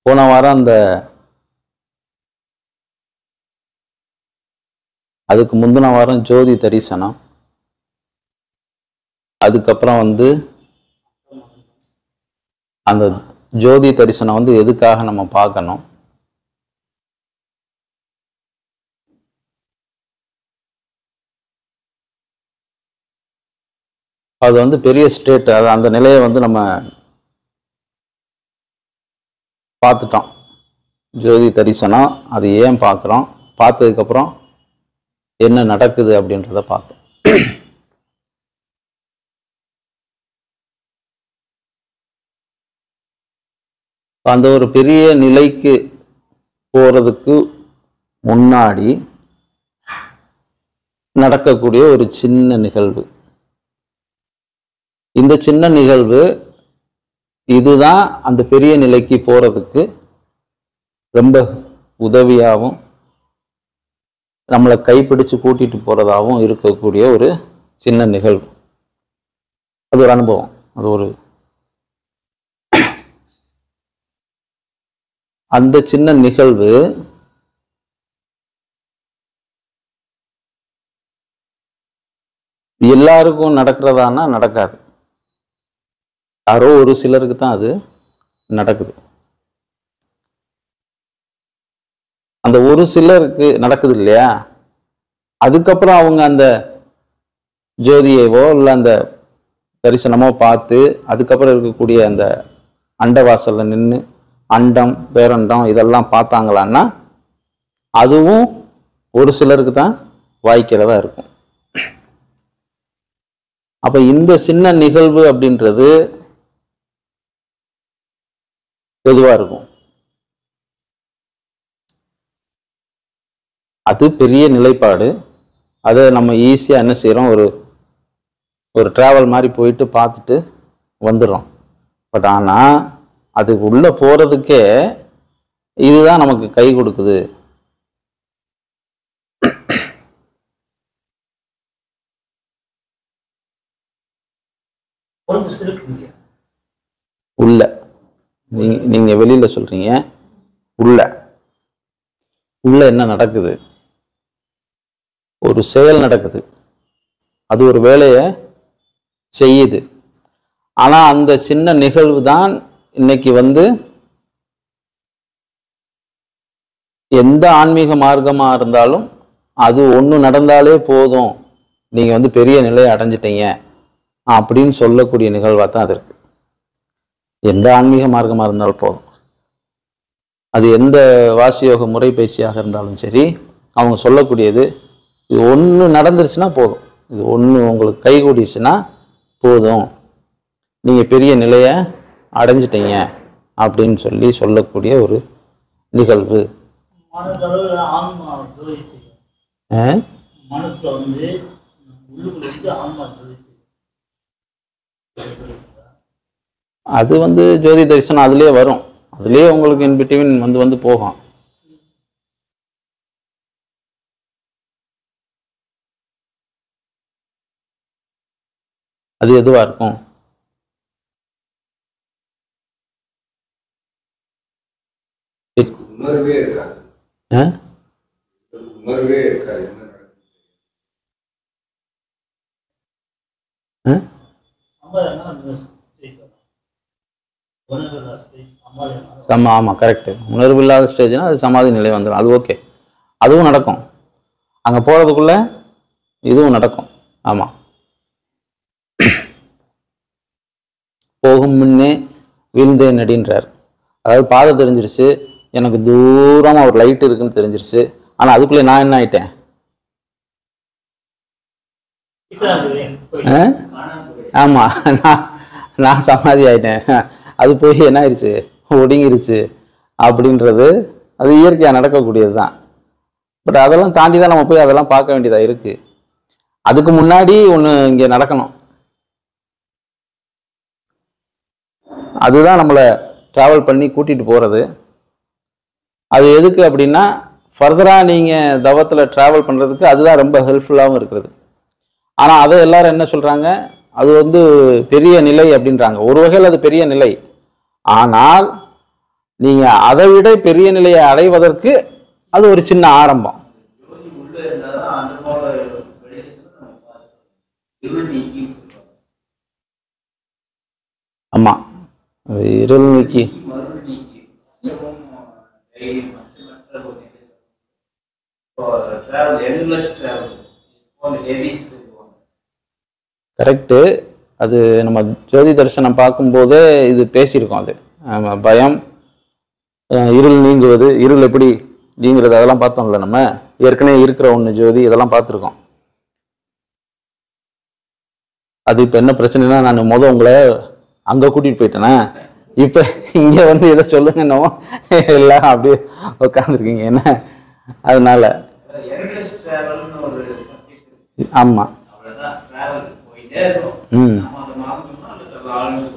போன வாரம் அந்த அதுக்கு முந்தின வாரம் ஜோதி தரிசனம் அதுக்கப்புறம் வந்து அந்த ஜோதி தரிசனம் வந்து எதுக்காக நம்ம பார்க்கணும் அது வந்து பெரிய ஸ்டேட் அது அந்த நிலையை வந்து நம்ம பார்த்துட்டோம் ஜோதி தரிசனம் அது ஏன் பார்க்குறோம் பார்த்ததுக்கப்புறம் என்ன நடக்குது அப்படின்றத பார்த்தோம் அந்த ஒரு பெரிய நிலைக்கு போறதுக்கு முன்னாடி நடக்கக்கூடிய ஒரு சின்ன நிகழ்வு இந்த சின்ன நிகழ்வு இதுதான் அந்த பெரிய நிலைக்கு போறதுக்கு ரொம்ப உதவியாகவும் நம்மளை கைப்பிடிச்சு கூட்டிட்டு போறதாகவும் இருக்கக்கூடிய ஒரு சின்ன நிகழ்வு அது ஒரு அனுபவம் அது ஒரு அந்த சின்ன நிகழ்வு எல்லாருக்கும் நடக்கிறதானா நடக்காது யாரோ ஒரு சிலருக்கு தான் அது நடக்குது அந்த ஒரு சிலருக்கு நடக்குது இல்லையா அதுக்கப்புறம் அவங்க அந்த ஜோதியவோ இல்லை அந்த தரிசனமோ பார்த்து அதுக்கப்புறம் இருக்கக்கூடிய அந்த அண்டவாசல்ல நின்று அண்டம் பேரண்டம் இதெல்லாம் பார்த்தாங்களான்னா அதுவும் ஒரு சிலருக்கு தான் வாய்க்கிறதா இருக்கும் அப்ப இந்த சின்ன நிகழ்வு அப்படின்றது எதுவா இருக்கும் அது பெரிய நிலைப்பாடு அதை நம்ம ஈஸியாக என்ன செய்கிறோம் ஒரு ஒரு டிராவல் மாதிரி போயிட்டு பார்த்துட்டு வந்துடுறோம் பட் ஆனால் அதுக்கு உள்ளே போகிறதுக்கே இதுதான் நமக்கு கை கொடுக்குது உடம்பு சிறுக்குங்க உள்ள நீங்க நீங்க வெளியில சொல்றீங்க உள்ள உள்ள என்ன நடக்குது ஒரு செயல் நடக்குது அது ஒரு வேலையை செய்யுது ஆனா அந்த சின்ன நிகழ்வு தான் இன்னைக்கு வந்து எந்த ஆன்மீக மார்க்கமா இருந்தாலும் அது ஒன்று நடந்தாலே போதும் நீங்க வந்து பெரிய நிலையை அடைஞ்சிட்டீங்க அப்படின்னு சொல்லக்கூடிய நிகழ்வாக தான் அது இருக்கு எந்த ஆன்மீக மார்க்கமாக இருந்தாலும் போதும் அது எந்த வாசியோக முறை பயிற்சியாக இருந்தாலும் சரி அவங்க சொல்லக்கூடியது இது ஒன்று நடந்துருச்சுன்னா போதும் இது ஒன்று உங்களுக்கு கை கூடிடுச்சுன்னா போதும் நீங்கள் பெரிய நிலையை அடைஞ்சிட்டீங்க அப்படின்னு சொல்லி சொல்லக்கூடிய ஒரு நிகழ்வு மனதளவில் ஆன்மா ஜோதிச்சு ஆ? மனசுல வந்து உள்ளுக்குள்ள வந்து ஆன்மா ஜோதிச்சு அது வந்து ஜோதி தரிசனம் அதுலேயே வரும் அதுலேயே உங்களுக்கு இன் பிட்வீன் வந்து வந்து போகும் அது எதுவா இருக்கும் உணர்வே இருக்காது ஆ? உணர்வே இருக்காது என்ன நடக்குது ஆ? சமாதானம் ஸ்டேஜ் வரும் உணர்வு ஸ்டேஜ் சமாதானம் சம ஆமாம் கரெக்டு உணர்வு இல்லாத ஸ்டேஜ்னா அது சமாதி நிலை வந்துடும் அது ஓகே அதுவும் நடக்கும் அங்கே போகிறதுக்குள்ள இதுவும் நடக்கும் ஆமாம் போகும் முன்னே வீழ்ந்தேன் நடின்றார் அதாவது பாதை தெரிஞ்சிருச்சு எனக்கு தூரமாக ஒரு லைட் இருக்குன்னு தெரிஞ்சிருச்சு ஆனால் அதுக்குள்ளே நான் என்ன ஆயிட்டேன் கிட்டாது ஆ? ஆமாம் நான் நான் சமாதி ஆயிட்டேன் அது போய் என்ன ஆயிடுச்சு ஒடுங்கிருச்சு அப்படின்றது அது இயற்கையாக நடக்கக்கூடியது தான் பட் அதெல்லாம் தாண்டி தான் நம்ம போய் அதெல்லாம் பார்க்க வேண்டியதாக இருக்கு அதுக்கு முன்னாடி ஒன்று இங்கே நடக்கணும் அதுதான் நம்மளை ட்ராவல் பண்ணி கூட்டிகிட்டு போகிறது அது எதுக்கு அப்படின்னா ஃபர்தராக நீங்கள் தவத்தில் ட்ராவல் பண்ணுறதுக்கு அதுதான் ரொம்ப ஹெல்ப்ஃபுல்லாகவும் இருக்கிறது ஆனால் அதை எல்லாரும் என்ன சொல்கிறாங்க அது வந்து பெரிய நிலை அப்படின்றாங்க ஒரு வகையில் அது பெரிய நிலை ஆனால் நீங்க அதை விட பெரிய நிலையை அடைவதற்கு அது ஒரு சின்ன ஆரம்பம் ஜோதி உள்ள இருந்தாதான் அந்த போல வெளிச்சத்துல நம்ம பார்க்கலாம் இருள் நீக்கின்னு சொல்லுவாங்க ஆமா அது இருள் நீக்கி மருள் நீக்கி பஞ்சமும் தைரியம் பஞ்சமற்ற ஒரு நிலை இப்போ டிராவல் என்லெஸ் டிராவல் ஹெவிஸ் சொல்லுவாங்க கரெக்டு அது நம்ம ஜோதி தரிசனம் பார்க்கும்போதே இது பேசியிருக்கோம் அது ஆமா, பயம் அஹ், இருள் நீங்குவது இருள் எப்படி நீங்கிறது அதெல்லாம் பார்த்தோம்ல நம்ம ஏற்கனவே இருக்கிற ஒன்று ஜோதி இதெல்லாம் பார்த்துருக்கோம் அது இப்போ என்ன பிரச்சனைனா நான் முத உங்களை அங்கே கூட்டிகிட்டு போயிட்டேனே இப்போ இங்கே வந்து எதை சொல்லுங்கன்னோ எல்லாம் அப்படியே உட்காந்துருக்கீங்க என்ன அதனால என்லெஸ் டிராவல்னு ஒரு சப்ஜெக்ட் ஆமாம் அவ்வளோதான் டிராவல் போயிட்டே இருக்கும் ம் நம்ம அதை மாற்றணும்னா அதுக்கு ஆளுங்க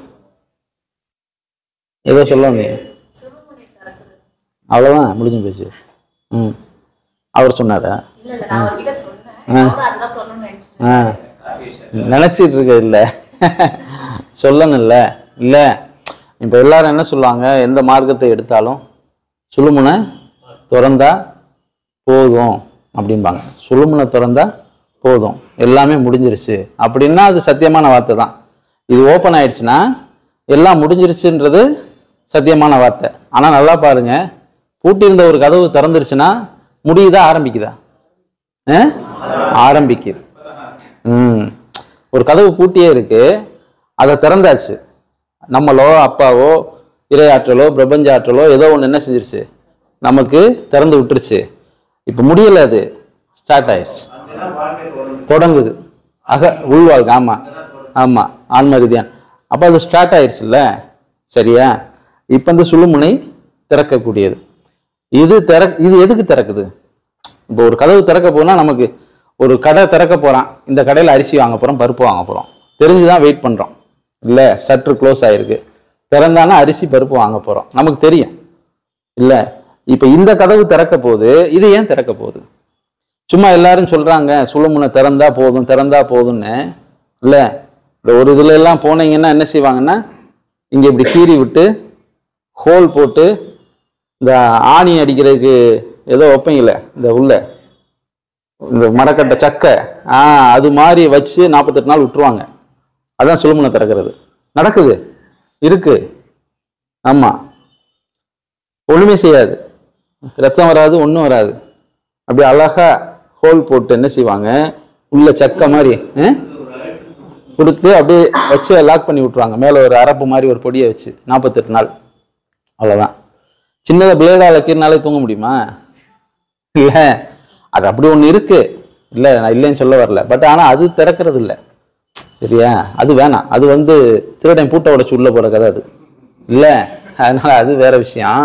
ஏதோ சொல்ல வந்தீங்க அவ்வளோதான் முடிஞ்சு போச்சு ம் அவர் சொன்னாரா இல்ல இல்ல நான் அவர்கிட்ட சொன்னேன் அவரும் அதுதான் சொல்லணும்னு நினைச்சிட்டு ஆ நினச்சிட்டு இருக்க இல்லை சொல்லணும்ல இல்லை இப்போ எல்லாரும் என்ன சொல்லுவாங்க எந்த மார்க்கத்தை எடுத்தாலும் சுழுமுனை திறந்தா போதும் அப்படிம்பாங்க சுழுமுனை திறந்தா போதும் எல்லாமே முடிஞ்சிருச்சு அப்படின்னா அது சத்தியமான வார்த்தை தான் இது ஓப்பன் ஆயிடுச்சுன்னா எல்லாம் முடிஞ்சிருச்சுன்றது சத்தியமான வார்த்தை ஆனால் நல்லா பாருங்க பூட்டியிருந்த ஒரு கதவு திறந்துருச்சுன்னா முடியுதா ஆரம்பிக்குதா ஆ? ஆரம்பிக்குது ம் ஒரு கதவு பூட்டியே இருக்கு அதை திறந்தாச்சு நம்மளோ அப்பாவோ இறையாற்றலோ பிரபஞ்ச ஆற்றலோ ஏதோ ஒன்று என்ன செஞ்சிருச்சு நமக்கு திறந்து விட்டுருச்சு இப்போ முடியல அது ஸ்டார்ட் ஆயிடுச்சு அங்கதான் வாழ்க்கை தொடங்குது தொடங்குது அக உள்வாழ்க்கை ஆமா ஆமா ஆன்ம ரீதியான் அப்போ அது ஸ்டார்ட் ஆயிடுச்சுல்ல சரியா இப்போ இந்த சுழுமுனை திறக்கக்கூடியது இது திற இது எதுக்கு திறக்குது இப்போ ஒரு கதவு திறக்க போனா நமக்கு ஒரு கடை திறக்க போறான் இந்த கடையில் அரிசி வாங்க போறோம் பருப்பு வாங்க போறோம் தெரிஞ்சுதான் வெயிட் பண்றோம் இல்ல சற்று க்ளோஸ் ஆயிருக்கு திறந்தானா அரிசி பருப்பு வாங்க போறோம் நமக்கு தெரியும் இல்ல இப்ப இந்த கதவு திறக்க போகுது இது ஏன் திறக்க போகுது சும்மா எல்லாரும் சொல்றாங்க சுழுமுனை திறந்தா போதும் திறந்தா போதும்னு இல்ல இந்த ஒரு இதுல எல்லாம் போனீங்கன்னா என்ன செய்வாங்கன்னா இங்க இப்படி கீறி விட்டு ஹோல் போட்டு இந்த ஆணி அடிக்கிறதுக்கு ஏதோ வைப்பீங்களே இந்த உள்ள இந்த மரக்கட்டை சக்கை ஆ அது மாதிரி வச்சு நாற்பத்தெட்டு நாள் விட்டுருவாங்க அதான் சுழுமுனை திறக்கிறது நடக்குது இருக்கு ஆமா ஒண்ணுமே செய்யாது ரத்தம் வராது ஒன்றும் வராது அப்படி அழகா ஹோல் போட்டு என்ன செய்வாங்க உள்ள சக்கை மாதிரி ஆ? கொடுத்து அப்படியே வச்சு லாக் பண்ணி விட்ருவாங்க மேலே ஒரு அரப்பு மாதிரி ஒரு பொடியை வச்சு நாற்பத்தெட்டு நாள் அவ்வளோதான் சின்னதாக பிளேடால் கீறினாலே தூங்க முடியுமா இல்லை அது அப்படி ஒன்று இருக்கு இல்லை நான் இல்லைன்னு சொல்ல வரல பட் ஆனால் அது திறக்கிறது இல்லை சரியா அது வேணாம் அது வந்து திருடன் பூட்டை உடைச்சு உள்ள போற கதை அது இல்லை அதனால அது வேற விஷயம்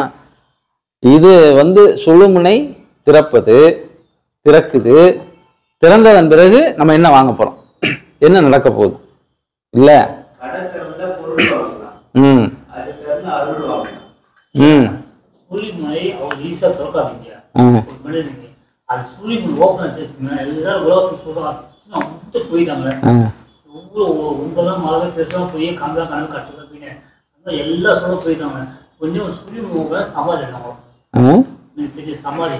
இது வந்து சுழுமுனை திறப்பது திறக்குது திறந்ததன் பிறகு நம்ம என்ன வாங்க போறோம் என்ன நடக்க போகுது இல்ல கடை திறந்தா பொருள் வாங்கலாம் ம் அது திறந்து அருள் வாங்கலாம் ம் சூரியமலை அவர் ஈஸியாக திறக்காதீங்க ஆ, ஒரு மனிதனுக்கு அது சூரியமலை ஓப்பன் வச்சுருக்கீங்கன்னா எல்லாரும் உலகத்துக்கு சொல்லுவாங்க விட்டு போயிட்டாங்க ஆ, ஒவ்வொரு ஒன்பதாம் மழை பெருசாக போய் கம்பளம் கணக்கு கட்டுறது அப்படின்னு அந்த எல்லாம் சொல்ல போயிட்டாங்க கொஞ்சம் சூரியன் ஓப்பன் சமாதி ஆகும் ஆ. எனக்கு தெரிஞ்ச சமாதி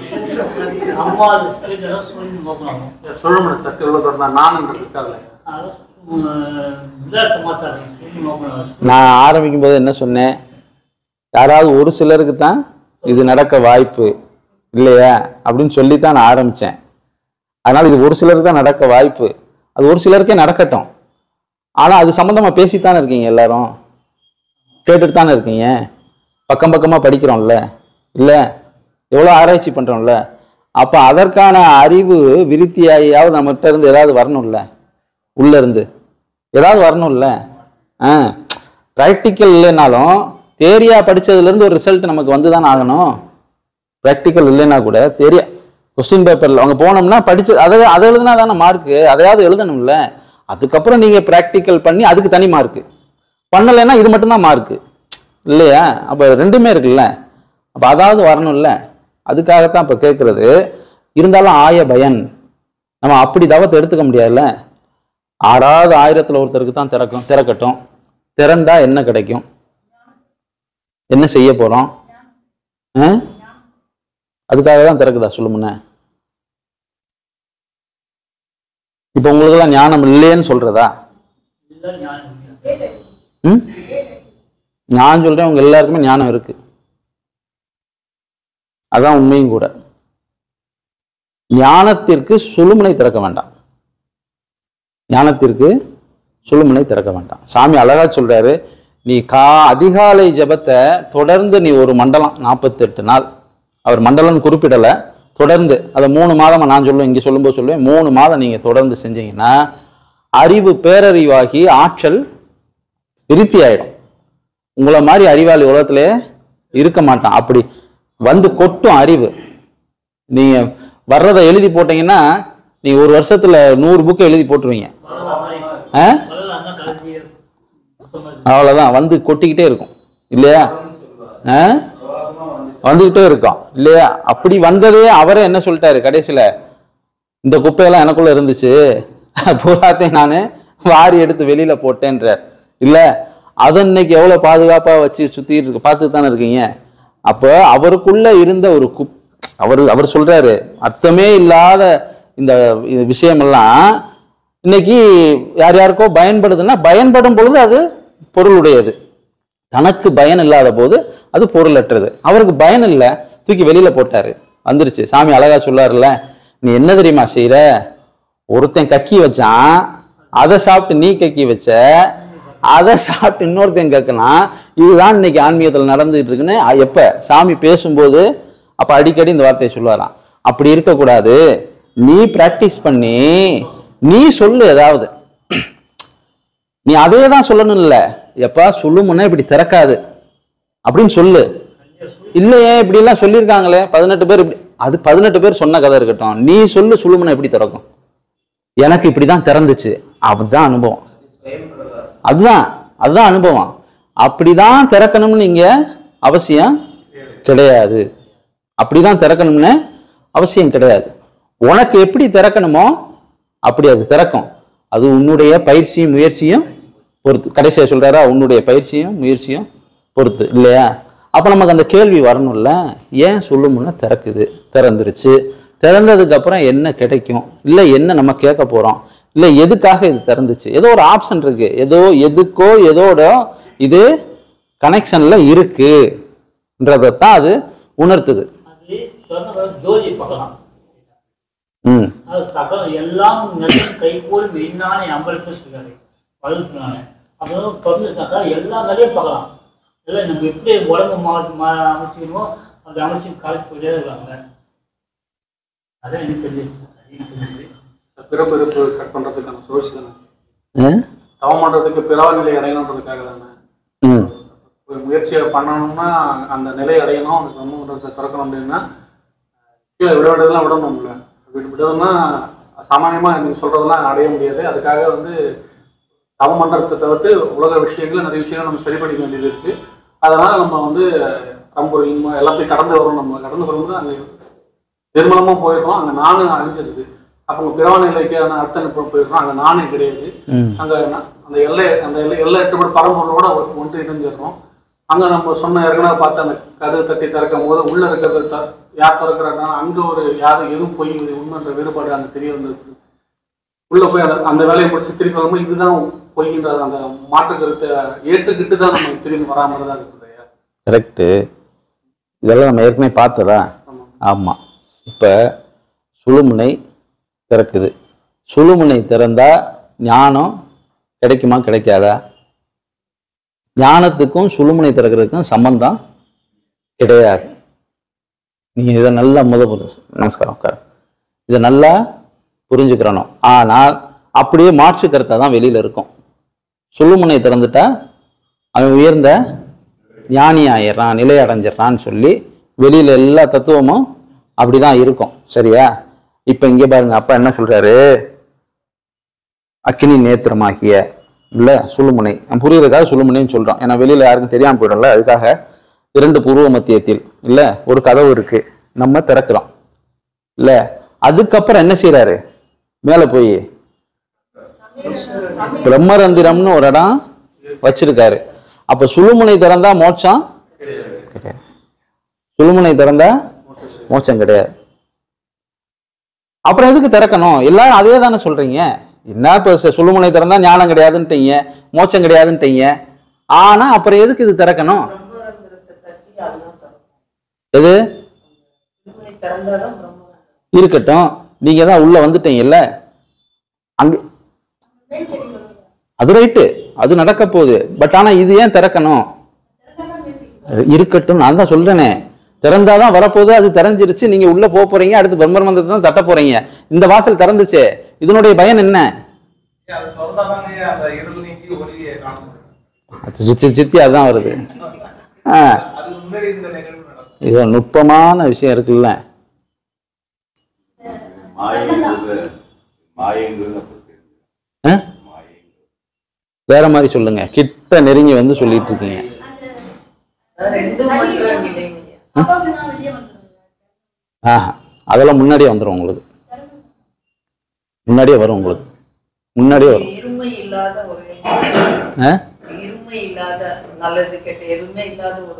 சமாதி ஸ்டேஜில் சூரியன் ஓப்பன் ஆகும் சொல்லுமுனை தட்டு எவ்வளோ திறந்தா நானுன்றது இருக்காதுல்ல அது விளையாட்டு சமாச்சாரம் சூரியன் ஓப்பன் ஆகும் நான் ஆரம்பிக்கும் போது என்ன சொன்னேன் யாராவது ஒரு சிலருக்கு தான் இது நடக்க வாய்ப்பு இல்லையா அப்படின்னு சொல்லி தான் நான் ஆரம்பிச்சேன் அதனால இது ஒரு சிலருக்கு தான் நடக்க வாய்ப்பு அது ஒரு சிலருக்கே நடக்கட்டும் ஆனா அது சம்பந்தமா பேசித்தானே இருக்கீங்க எல்லாரும் கேட்டுட்டு தானே இருக்கீங்க பக்கம் பக்கமா படிக்கிறோம்ல இல்ல எவ்வளோ ஆராய்ச்சி பண்றோம்ல அப்ப அதற்கான அறிவு விருத்தியாகியாவது நம்மகிட்ட இருந்து ஏதாவது வரணும்ல உள்ள இருந்து ஏதாவது வரணும்ல ஆ ப்ராக்டிக்கல் இல்லைனாலும் தேரியா படிச்சதுல இருந்து ஒரு ரிசல்ட் நமக்கு வந்து தானே ஆகணும் ப்ராக்டிக்கல் இல்லைன்னா கூட தெரிய கொஸ்டின் பேப்பர்ல அவங்க போனோம்னா படிச்சு அதை அதை எழுதுனா தானே மார்க்கு அதையாவது எழுதணும்ல அதுக்கப்புறம் நீங்க ப்ராக்டிக்கல் பண்ணி அதுக்கு தனி மார்க்கு பண்ணலைன்னா இது மட்டும்தான் மார்க்கு இல்லையா அப்ப ரெண்டுமே இருக்குல்ல அப்ப அதாவது வரணும்ல அதுக்காகத்தான் இப்ப கேட்கறது இருந்தாலும் ஆய பயன் நம்ம அப்படி தவத்தை எடுத்துக்க முடியாதுல்ல ஆறாவது ஆயிரத்துல ஒருத்தருக்கு தான் திறக்கும் திறக்கட்டும் திறந்தா என்ன கிடைக்கும் என்ன செய்ய போறோம் ஆ? அதுக்காக தான் திறக்குதா சொல்லுமுன்ன இப்போ உங்களுக்கெல்லாம் ஞானம் இல்லைன்னு சொல்றதா இல்லை ஞானம் இல்லை. ம் நான் சொல்றேன் உங்க எல்லாருக்குமே ஞானம் இருக்கு அதான் உண்மையும் கூட ஞானத்திற்கு சுழுமுனை திறக்க வேண்டாம் ஞானத்திற்கு சுழுமுனை திறக்க வேண்டாம் சாமி அழகா சொல்றாரு நீ கா அதிகாலை ஜெபத்தை தொடர்ந்து நீ ஒரு மண்டலம் நாற்பத்தெட்டு நாள் அவர் மண்டலம் குறிப்பிடலை தொடர்ந்து அதை மூணு மாதமா நான் சொல்லுவேன் இங்கே சொல்லும்போது சொல்லுவேன் மூணு மாதம் நீங்க தொடர்ந்து செஞ்சீங்கன்னா அறிவு பேரறிவாகி ஆற்றல் விருத்தி ஆயிடும் உங்களை மாதிரி அறிவாளி உலகத்துல இருக்க மாட்டான் அப்படி வந்து கொட்டும் அறிவு நீங்க வர்றதை எழுதி போட்டீங்கன்னா நீங்க ஒரு வருஷத்துல நூறு புக்கை எழுதி போட்டுருவீங்க வரலாறு மாதிரி ஆ? வரலாறு தான் கலந்து புத்தகமா இருக்கு. அவ்வளவுதான் வந்து கொட்டிக்கிட்டே இருக்கும் இல்லையா ஆ? வந்துகிட்டே இருக்கும் இல்லையா அப்படி வந்ததே அவரே என்ன சொல்லிட்டாரு கடைசியில இந்த குப்பையெல்லாம் எனக்குள்ள இருந்துச்சு பூராத்தையும் நான் வாரி எடுத்து வெளியில போட்டேன்றார் இல்ல அதை இன்னைக்கு எவ்வளவு பாதுகாப்பா வச்சு சுத்திட்டு இருக்கு பார்த்து தானே இருக்கீங்க அப்போ அவருக்குள்ள இருந்த ஒரு குப் அவர் அவர் சொல்றாரு அர்த்தமே இல்லாத இந்த இந்த விஷயமெல்லாம் இன்னைக்கு யார் யாருக்கோ பயன்படுதுன்னா பயன்படும் பொழுது அது பொருளுடையது தனக்கு பயன் இல்லாத போது அது பொருளற்றது அவருக்கு பயன் இல்லை தூக்கி வெளியில போட்டாரு வந்துருச்சு சாமி அழகா சொல்லாருல்ல நீ என்ன தெரியுமா செய்யற ஒருத்தன் கக்கி வச்சான் அதை சாப்பிட்டு நீ கக்கி வச்ச அதை சாப்பிட்டு இன்னொருத்தன் கக்கனா இதுதான் இன்னைக்கு ஆன்மீகத்தில் நடந்துட்டு இருக்குன்னு அ- எப்ப சாமி பேசும்போது அப்ப அடிக்கடி இந்த வார்த்தையை சொல்லுவாராம் அப்படி இருக்கக்கூடாது நீ பிராக்டிஸ் பண்ணி நீ சொல்லு ஏதாவது நீ அதே தான் சொல்லணும் இல்ல எப்பா சொல்லுமுன்னா இப்படி திறக்காது அப்படின்னு சொல்லு இல்லையே இப்படி எல்லாம் சொல்லியிருக்காங்களே பதினெட்டு பேர் இப்படி அது பதினெட்டு பேர் சொன்ன கதை இருக்கட்டும் நீ சொல்லு சுழுமுனை எப்படி திறக்கும் எனக்கு இப்படிதான் திறந்துச்சு அதுதான் அனுபவம் அதுதான் அதுதான் அனுபவம் அப்படிதான் திறக்கணும்னு இங்க அவசியம் கிடையாது அப்படிதான் திறக்கணும்னு அவசியம் கிடையாது உனக்கு எப்படி திறக்கணுமோ அப்படி அது திறக்கும் அது உன்னுடைய பயிற்சியும் முயற்சியும் பொறுத்து கடைசியா சொல்றாரா உன்னுடைய பயிற்சியும் முயற்சியும் பொறுத்து இல்லையா அப்ப நமக்கு அந்த கேள்வி வரணும்ல ஏன் சொல்லுமுன்னா திறக்குது திறந்துருச்சு திறந்ததுக்கு அப்புறம் என்ன கிடைக்கும் இல்ல என்ன நம்ம கேட்க போறோம் இல்ல எதுக்காக இது திறந்துச்சு ஏதோ ஒரு ஆப்ஷன் இருக்கு ஏதோ எதுக்கோ ஏதோட இது கனெக்ஷன்ல இருக்குன்றதைத்தான் அது உணர்த்துது அது திறந்த பிறகு ஜோதி பார்க்கலாம் ம் அது சகலம் எல்லாம் நிறைய கைகூடி மெயினான அம்பலத்தை சொல்றாரு வளர்த்துனாங்க அப்புறம் திறந்து சக்கா எல்லா நிறைய பார்க்கலாம் எல்லாம் நம்ம எப்படி உடம்பு மா மா அமைச்சிக்கணுமோ அந்த அமைச்சு காலேஜ் போயிட்டே இருக்காங்க அதான் எனக்கு தெரிஞ்சது எனக்கு தெரிஞ்சது பிறப்பு இறப்பு கட் பண்றதுக்கான சோர்ஸ் தானே ஆ? தவம் பண்றதுக்கு பிறவ நிலை அடையணுன்றதுக்காக தானே ம் ஒரு முயற்சியை பண்ணணும்னா அந்த நிலை அடையணும் அந்த பிரம்மன்றத்தை திறக்கணும் அப்படின்னா கீழே விட வேண்டியதெல்லாம் விடணும்ல விட விடணும்னா சாமானியமா நீங்க சொல்றதெல்லாம் அடைய முடியாது அதுக்காக வந்து தவம் பண்றதை தவிர்த்து உலக விஷயங்கள் நிறைய விஷயங்கள் நம்ம சரி பண்ணிக்க வேண்டியது இருக்கு அதனால நம்ம வந்து ரம்பொருள் இன்பம் எல்லாத்தையும் கடந்து வரோம் நம்ம கடந்து வரும்போது அங்கே நிர்மலமா போயிடுறோம் அங்க நானும் அழிஞ்சிருது அப்போ பிறவ நிலைக்கான அர்த்தம் இப்போ போயிடுறோம் அங்க நானே கிடையாது ம் அங்க ந- அந்த எல்லை அந்த எல்லை எல்லை எட்டுப்படி பரம்பொருளோட ஒ- ஒன்று இணைஞ்சிடுறோம் அங்க நம்ம சொன்ன ஏற்கனவே பார்த்த அந்த கதவு தட்டி திறக்கும் போது உள்ள இருக்கிறது த யார் திறக்கிறாங்கன்னா அங்க ஒரு யாரு எதுவும் பொய் இது உண்மைன்ற வேறுபாடு அங்க தெரிய வந்திருக்கு உள்ள போய் அந்த அந்த வேலையை முடிச்சு திருப்பி வரும்போது இதுதான் பொய்ன்ற அந்த மாற்று கருத்தை ஏற்றுக்கிட்டு தான் நம்ம திரும்பி வராம தான் இருக்குது ஐயா கரெக்டு இதெல்லாம் நம்ம ஏற்கனவே பார்த்ததா ஆமா. ஆமாம் இப்போ சுழுமுனை திறக்குது சுழுமுனை திறந்தா ஞானம் கிடைக்குமா கிடைக்காதா ஞானத்துக்கும் சுழுமுனை திறக்கிறதுக்கும் சம்பந்தம் கிடையாது நீங்கள் இதை நல்லா முத புரிஞ்சு நமஸ்காரம் உட்காரு இதை நல்லா புரிஞ்சுக்கிறணும் ஆனால் அப்படியே மாற்று கருத்தாக தான் வெளியில் இருக்கும் சுழுமுனை திறந்துட்டா அவன் உயர்ந்த ஞானி ஆயிடுறான் நிலை அடைஞ்சிடறான்னு சொல்லி வெளியில எல்லா தத்துவமும் அப்படிதான் இருக்கும் சரியா இப்ப இங்க பாருங்க அப்பா என்ன சொல்றாரு அக்கினி நேத்திரமாகிய இல்ல சுழுமுனை நான் புரியுறதுக்காக சுழுமுனைன்னு சொல்றோம் ஏன்னா வெளியில யாருக்கும் தெரியாம போயிடும்ல அதுக்காக இரண்டு பூர்வ மத்தியத்தில் இல்ல ஒரு கதவு இருக்கு நம்ம திறக்கிறோம் இல்ல அதுக்கப்புறம் என்ன செய்றாரு மேல போய் பிரம்மரந்திரம்னு ஒரு இடம் வச்சிருக்காரு அப்ப சுழுமுனை திறந்தா மோட்சம் கிடையாது சுழுமுனை திறந்தா மோட்சம் கிடையாது அப்புறம் எதுக்கு திறக்கணும் எல்லாரும் அதே தானே சொல்றீங்க என்ன இப்போ சுழுமுனை திறந்தா ஞானம் கிடையாதுன்ட்டீங்க மோட்சம் கிடையாதுன்ட்டீங்க ஆனா அப்புறம் எதுக்கு இது திறக்கணும் பிரம்மரந்திரத்தை தட்டி அதுதான் தரும் எது திருமணி திறந்தாதான் பிரம்மரந்திரம் இருக்கட்டும் நீங்க தான் உள்ள வந்துட்டீங்கல்ல அங்க அது ரைட்டு அது நடக்க போகுது பட் ஆனா இது ஏன் திறக்கணும் இருக்கட்டும் நான் தான் சொல்றேனே திறந்தாதான் வரப்போகுது அது திறஞ்சிருச்சு நீங்க உள்ள போக போறீங்க அடுத்து பிரம்மரந்தத்தை தான் தட்ட போறீங்க இந்த வாசல் திறந்துச்சே இதனுடைய பயன் என்ன அது திறந்தாதாங்க அந்த இருள் நீங்கி ஒளியை காண முடியும் அது சுத்தி சுத்தி அதுதான் வருது ஆ அதுக்கு முன்னாடி இந்த நிகழ்வு நடக்கும் இது ஒரு நுட்பமான விஷயம் இருக்குல்ல மாயங்கிறது மாயங்கிறது அப்படி தெரியுது. ஆ? மாயங்கிறது வேற மாதிரி சொல்லுங்க கிட்ட நெருங்கி வந்து சொல்லிட்டு இருக்கீங்க அது ரெண்டு மற்ற நிலைங்க அப்பா அப்படிலாம் வெளியே வந்துருங்க ஆஹா அதெல்லாம் முன்னாடியே வந்துடும் உங்களுக்கு முன்னாடியே வரும் உங்களுக்கு முன்னாடியே வரும் இருமை இல்லாத ஒரு ஆ? இருமை இல்லாத நல்லது கெட்ட எதுவுமே இல்லாத ஒரு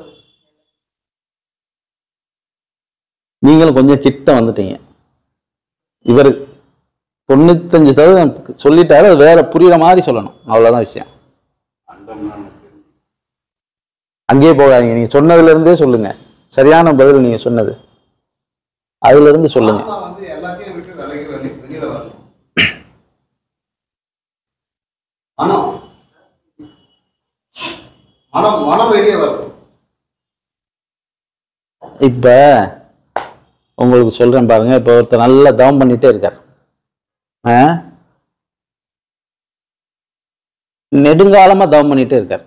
நீங்களும் கொஞ்சம் கிட்ட வந்துட்டீங்க இவர் தொண்ணூத்தஞ்சு சதவீதம் சொல்லிட்டாரு அது வேற புரியுற மாதிரி சொல்லணும் அவ்வளவுதான் விஷயம் அண்டம்னா எனக்கு தெரியும். அங்கேயே போகாதீங்க நீங்க சொன்னதுல இருந்தே சொல்லுங்க சரியான பதில் நீங்க சொன்னது அதுல இருந்து சொல்லுங்க ஆத்மா வந்து எல்லாத்தையும் விட்டு விலகி வெளி வெளியில வரணும் மனம் மனம் மனம் வெளியே வரணும் இப்ப உங்களுக்கு சொல்றேன் பாருங்க இப்ப ஒருத்தர் நல்லா தவம் பண்ணிட்டே இருக்கார் ஆ? நெடுங்காலமா தவம் பண்ணிட்டே இருக்கார்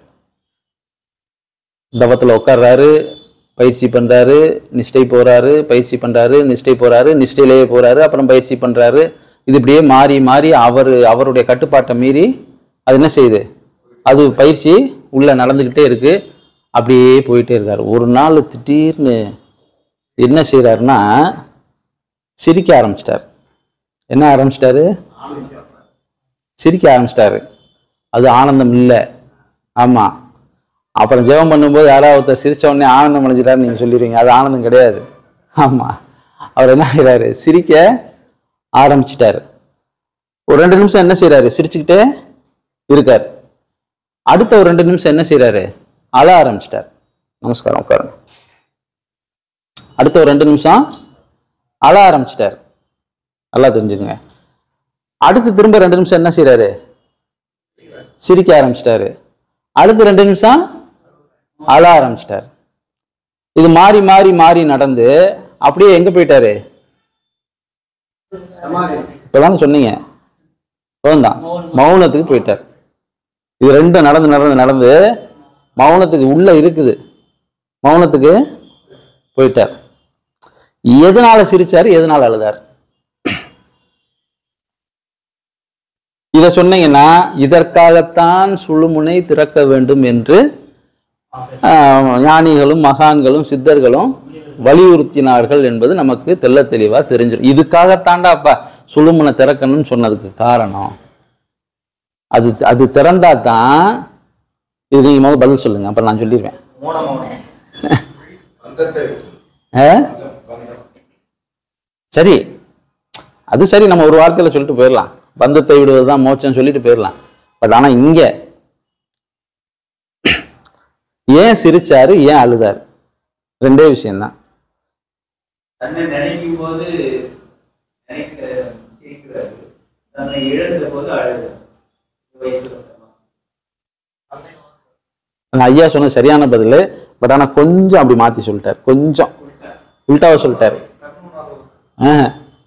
தவத்துல உட்கார்றாரு பயிற்சி பண்றாரு நிஷ்டை போறாரு பயிற்சி பண்றாரு நிஷ்டை போறாரு நிஷ்டையிலேயே போறாரு அப்புறம் பயிற்சி பண்றாரு இது இப்படியே மாறி மாறி அவர் அவருடைய கட்டுப்பாட்டை மீறி அது என்ன செய்யுது அது பயிற்சி உள்ள நடந்துக்கிட்டே இருக்கு அப்படியே போயிட்டே இருக்காரு ஒரு நாள் திடீர்னு என்ன செய்றாருன்னா சிரிக்க ஆரம்பிச்சிட்டார் என்ன ஆரம்பிச்சிட்டாரு சிரிக்க ஆரம்பிச்சிட்டாரு அது ஆனந்தம் இல்லை ஆமா அப்புறம் ஜெபம் பண்ணும்போது யாராவது ஒருத்தர் சிரிச்ச உடனே ஆனந்தம் அடைஞ்சிட்டாரு நீங்க சொல்லிடுவீங்க அது ஆனந்தம் கிடையாது ஆமா அவர் என்ன செய்றாரு சிரிக்க ஆரம்பிச்சிட்டாரு ஒரு ரெண்டு நிமிஷம் என்ன செய்றாரு சிரிச்சுக்கிட்டே இருக்கார் அடுத்த ஒரு ரெண்டு நிமிஷம் என்ன செய்றாரு அழ ஆரம்பிச்சிட்டார் நமஸ்காரம் உட்காருங்க அடுத்த ஒரு ரெண்டு நிமிஷம் அழ ஆரம்பிச்சிட்டார் நல்லா தெரிஞ்சுக்கங்க அடுத்து திரும்ப ரெண்டு நிமிஷம் என்ன செய்றாரு சிரிக்க ஆரம்பிச்சிட்டாரு அடுத்து ரெண்டு நிமிஷம் அழ ஆரம்பிச்சிட்டார் இது மாறி மாறி மாறி நடந்து அப்படியே எங்க போயிட்டாரு சமாதி இப்பதானே சொன்னீங்க இப்போதான் மௌனத்துக்கு போயிட்டார் இது ரெண்டும் நடந்து நடந்து நடந்து மௌனத்துக்கு உள்ள இருக்குது மௌனத்துக்கு போயிட்டார் எதனால சிரிச்சாரு எதனால அழுதார் இத சொன்னீங்கன்னா இதற்காகத்தான் சுழுமுனை திறக்க வேண்டும் என்று ஆஹ், ஞானிகளும் மகான்களும் சித்தர்களும் வலியுறுத்தினார்கள் என்பது நமக்கு தெள்ள தெளிவா தெரிஞ்சிடும் இதுக்காகத்தாண்டா அப்ப சுழுமுனை திறக்கணும்னு சொன்னதுக்கு காரணம் அது அது திறந்தா தான் இது நீங்க முதல்ல பதில் சொல்லுங்க அப்புறம் நான் சொல்லிடுவேன் பந்தத்தை ஆ? பந்தம் சரி அது சரி நம்ம ஒரு வார்த்தையில சொல்லிட்டு போயிடலாம் பந்தத்தை விடுவதுதான் மோட்சம் சொல்லிட்டு போயிடலாம் பட் ஆனா இங்க ஏன் சிரிச்சாரு ஏன் அழுதாரு ரெண்டே விஷயம்தான் தன்னை நினைக்கும் போது நினைக்க சிரிக்கிறாரு தன்னை இழந்த போது அழுது வயசுல சமம் அந்த ஐயா சொன்ன சரியான பதில் பட் ஆனா கொஞ்சம் அப்படி மாத்தி சொல்லிட்டார் கொஞ்சம் உல்டாவா சொல்லிட்டாரு ஆஹ்.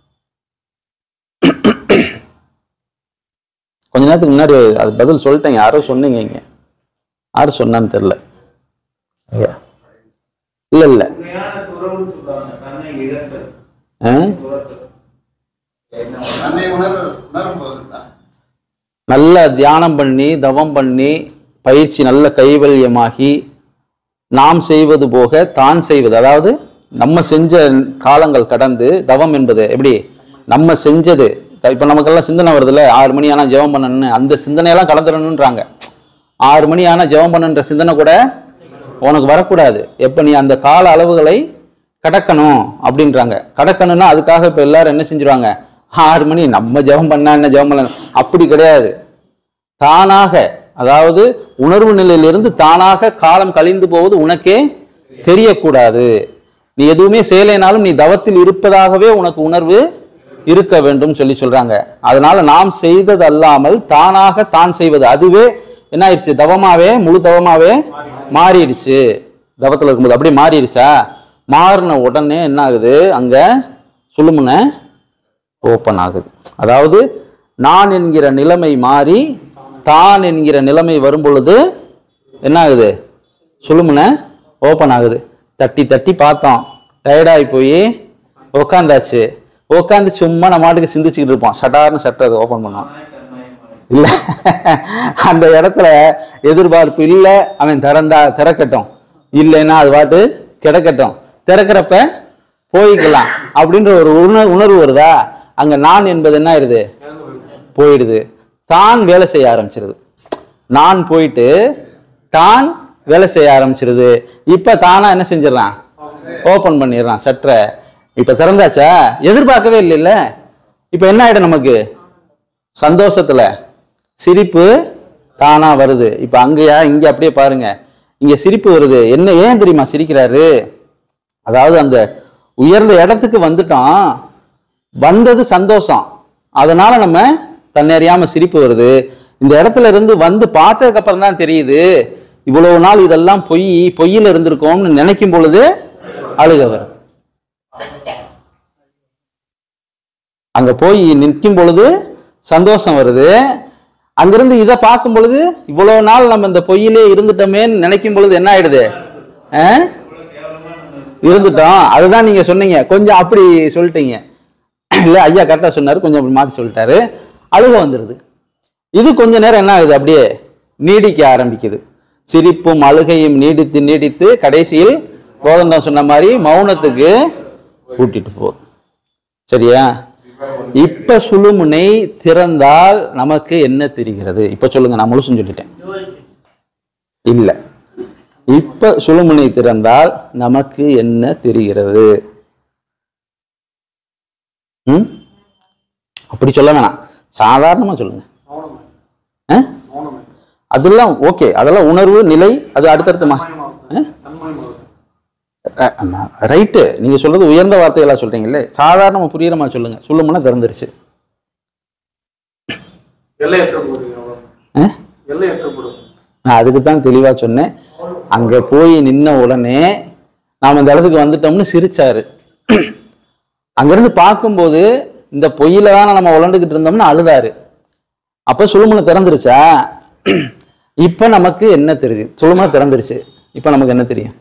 கொஞ்ச நேரத்துக்கு முன்னாடி அது பதில் சொல்லிட்டேங்க யாரோ சொன்னீங்க இங்க யாரு சொன்னான்னு தெரியல ஐயா இல்ல இல்ல உண்மையான துறவுன்னு சொல்லுவாங்க தன்னை இழந்தது ஆஹ்? துறத்தல் என்ன தன்னை உணர உணரும் போது தான் நல்ல தியானம் பண்ணி தவம் பண்ணி பயிற்சி நல்ல கைவல்யமாகி நாம் செய்வது போக தான் செய்வது அதாவது நம்ம செஞ்ச காலங்கள் கடந்து தவம் என்பது எப்படி நம்ம செஞ்சது இப்போ நமக்கெல்லாம் சிந்தனை வருதுல்ல ஆறு மணி ஆனால் ஜெபம் பண்ணணும்னு அந்த சிந்தனையெல்லாம் கலந்துடணுன்றாங்க ஆறு மணி ஆனால் ஜெபம் பண்ணுன்ற சிந்தனை கூட உனக்கு வரக்கூடாது எப்போ நீ அந்த கால அளவுகளை கடக்கணும் அப்படின்றாங்க கடக்கணும்னா அதுக்காக இப்ப எல்லாரும் என்ன செஞ்சிருவாங்க ஆறு மணி நம்ம ஜெபம் பண்ணா என்ன ஜெபம் பண்ண அப்படி கிடையாது தானாக அதாவது உணர்வு நிலையிலிருந்து தானாக காலம் கழிந்து போவது உனக்கே தெரியக்கூடாது நீ எதுவுமே செய்யலைனாலும் நீ தவத்தில் இருப்பதாகவே உனக்கு உணர்வு இருக்க வேண்டும் சொல்லி சொல்றாங்க அதனால நாம் செய்தது அல்லாமல் தானாக தான் செய்வது அதுவே என்ன ஆயிடுச்சு தவமாவே முழு தவமாவே மாறிடுச்சு தவத்தில் இருக்கும்போது அப்படியே மாறிடுச்சா மாறின உடனே என்ன ஆகுது அங்க சுழுமுன ஓப்பன் ஆகுது அதாவது நான் என்கிற நிலைமை மாறி தான் என்கிற நிலைமை வரும் பொழுது என்ன ஆகுது சுழுமுன ஓப்பன் ஆகுது தட்டி தட்டி பார்த்தோம் டயர்டாகி போய் உக்காந்தாச்சு உட்காந்து சும்மா நம்ம மாட்டுக்கு சிந்திச்சுக்கிட்டு இருப்போம் சட்டார்னு சட்டை அதை ஓப்பன் பண்ணோம் இல்ல அந்த இடத்துல எதிர்பார்ப்பு இல்ல அவன் திறந்தா திறக்கட்டும் இல்லைன்னா அது பாட்டு கிடக்கட்டும் திறக்கிறப்ப போய்க்கலாம் அப்படின்ற ஒரு உண உணர்வு வருதா அங்க நான் என்பது என்ன ஆயிருது போயிடுது தான் வேலை செய்ய ஆரம்பிச்சிருது நான் போயிட்டு தான் வேலை செய்ய ஆரம்பிச்சிருது இப்ப தானா என்ன செஞ்சிடறான் ஓபன் பண்ணிடுறான் சற்றை இப்ப திறந்தாச்சா எதிர்பார்க்கவே இல்லைல்ல இப்ப என்ன ஆயிடும் நமக்கு சந்தோஷத்துல சிரிப்பு தானா வருது இப்ப அங்கயா இங்க அப்படியே பாருங்க இங்க சிரிப்பு வருது என்ன ஏன் தெரியுமா சிரிக்கிறாரு அதாவது அந்த உயர்ந்த இடத்துக்கு வந்துட்டோம் வந்தது சந்தோஷம் அதனால நம்ம தன்னறியாம சிரிப்பு வருது இந்த இடத்துல இருந்து வந்து பார்த்ததுக்கு அப்புறம் தான் தெரியுது இவ்வளவு நாள் இதெல்லாம் பொய் பொய்யில இருந்திருக்கோம்னு நினைக்கும் பொழுது அழுக வருது அங்க போய் நிற்கும் பொழுது சந்தோஷம் வருது அங்கிருந்து இதை பார்க்கும் பொழுது இவ்வளவு நாள் நம்ம இந்த பொய்யிலே இருந்துட்டோமேன்னு நினைக்கும் பொழுது என்ன ஆயிடுது ஆ? இருந்துட்டோம் அதுதான் நீங்க சொன்னீங்க கொஞ்சம் அப்படி சொல்லிட்டீங்க இல்ல ஐயா கரெக்டா சொன்னாரு கொஞ்சம் அப்படி மாத்தி சொல்லிட்டாரு அழுக வந்துடுது இது கொஞ்ச நேரம் என்ன ஆகுது அப்படியே நீடிக்க ஆரம்பிக்குது சிரிப்பும் அழுகையும் நீடித்து நீடித்து கடைசியில் கோதண்டம் சொன்ன மாதிரி மௌனத்துக்கு கூட்டிட்டு போகுது சரியா இப்ப சுழுமுனை திறந்தால் நமக்கு என்ன தெரிகிறது இப்ப சொல்லுங்க நான் முழுசும் சொல்லிட்டேன் இல்ல இப்ப சுழுமுனை திறந்தால் நமக்கு என்ன தெரிகிறது ம் அப்படி சொல்ல வேணாம் சாதாரணமா சொல்லுங்க மௌனமே ஆ? மௌனமே அதெல்லாம் ஓகே அதெல்லாம் உணர்வு நிலை அது அடுத்தடுத்துமா தன்மயமாகுது தன்மயமாகுது ரைட்டு நீங்க சொல்றது உயர்ந்த வார்த்தைகளா சொல்றீங்கல்ல சாதாரணமா புரியுற மாதிரி சொல்லுங்க சொல்லுமுன்னா திறந்துருச்சு எல்லையற்ற போது அவ்வளவு. ஆ? எல்லையற்றப்படுது நான் அதுக்கு தான் தெளிவா சொன்னேன் அங்க போய் நின்ன உடனே நாம இந்த இடத்துக்கு வந்துட்டோம்னு சிரிச்சாரு அங்கிருந்து பார்க்கும்போது இந்த பொய்யில தானே நம்ம உழண்டுகிட்டு இருந்தோம்னு அழுதாரு அப்ப சுழுமுனை திறந்துருச்சா இப்ப நமக்கு என்ன தெரியுது சுழுமுனை திறந்துருச்சு இப்ப நமக்கு என்ன தெரியும்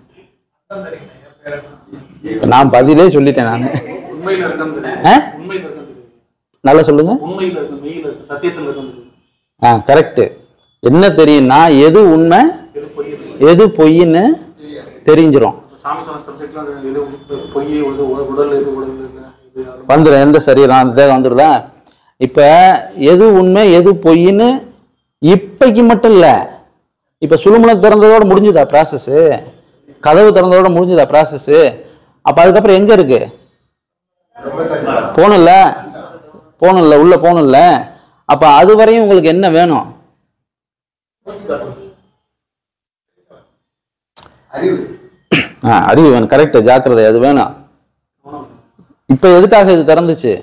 இப்ப நான் பதிலே சொல்லிட்டேன் நான் உண்மையில இருக்கான்னு தெரியும் ஆ? உண்மையில இருக்கான்னு தெரியும் நல்லா சொல்லுங்க உண்மையில இருக்கு மெய்யில இருக்கு சத்தியத்துல இருக்கான்னு தெரியும் ஆ கரெக்ட் என்ன தெரியும்னா எது உண்மை எது பொய் இருக்கு எது பொய்ன்னு தெரிஞ்சிரும் சாமி சொன்ன சப்ஜெக்ட்லாம் எது உ- பொய் எது உ- உடல் எது உடல் இல்லை இது அது வந்துடும் எந்த சரீரம் அந்த தேகம் வந்துடுதா இப்ப எது உண்மை எது பொய்ன்னு இப்பைக்கு மட்டும் இல்ல இப்ப சுழுமுனை திறந்ததோட முடிஞ்சுதா ப்ராசஸ் கதவு திறந்ததோட முடிஞ்சுதா ப்ராசஸ் அப்ப அதுக்கப்புறம் எங்க இருக்கு போகணும்ல போகணும்ல உள்ள போகணும்ல அப்ப அது வரையும் உங்களுக்கு என்ன வேணும் அறிவு ஆ, அறிவு வேணும் கரெக்ட் ஜாக்கிரதை அது வேணும் இப்ப எதுக்காக இது திறந்துச்சு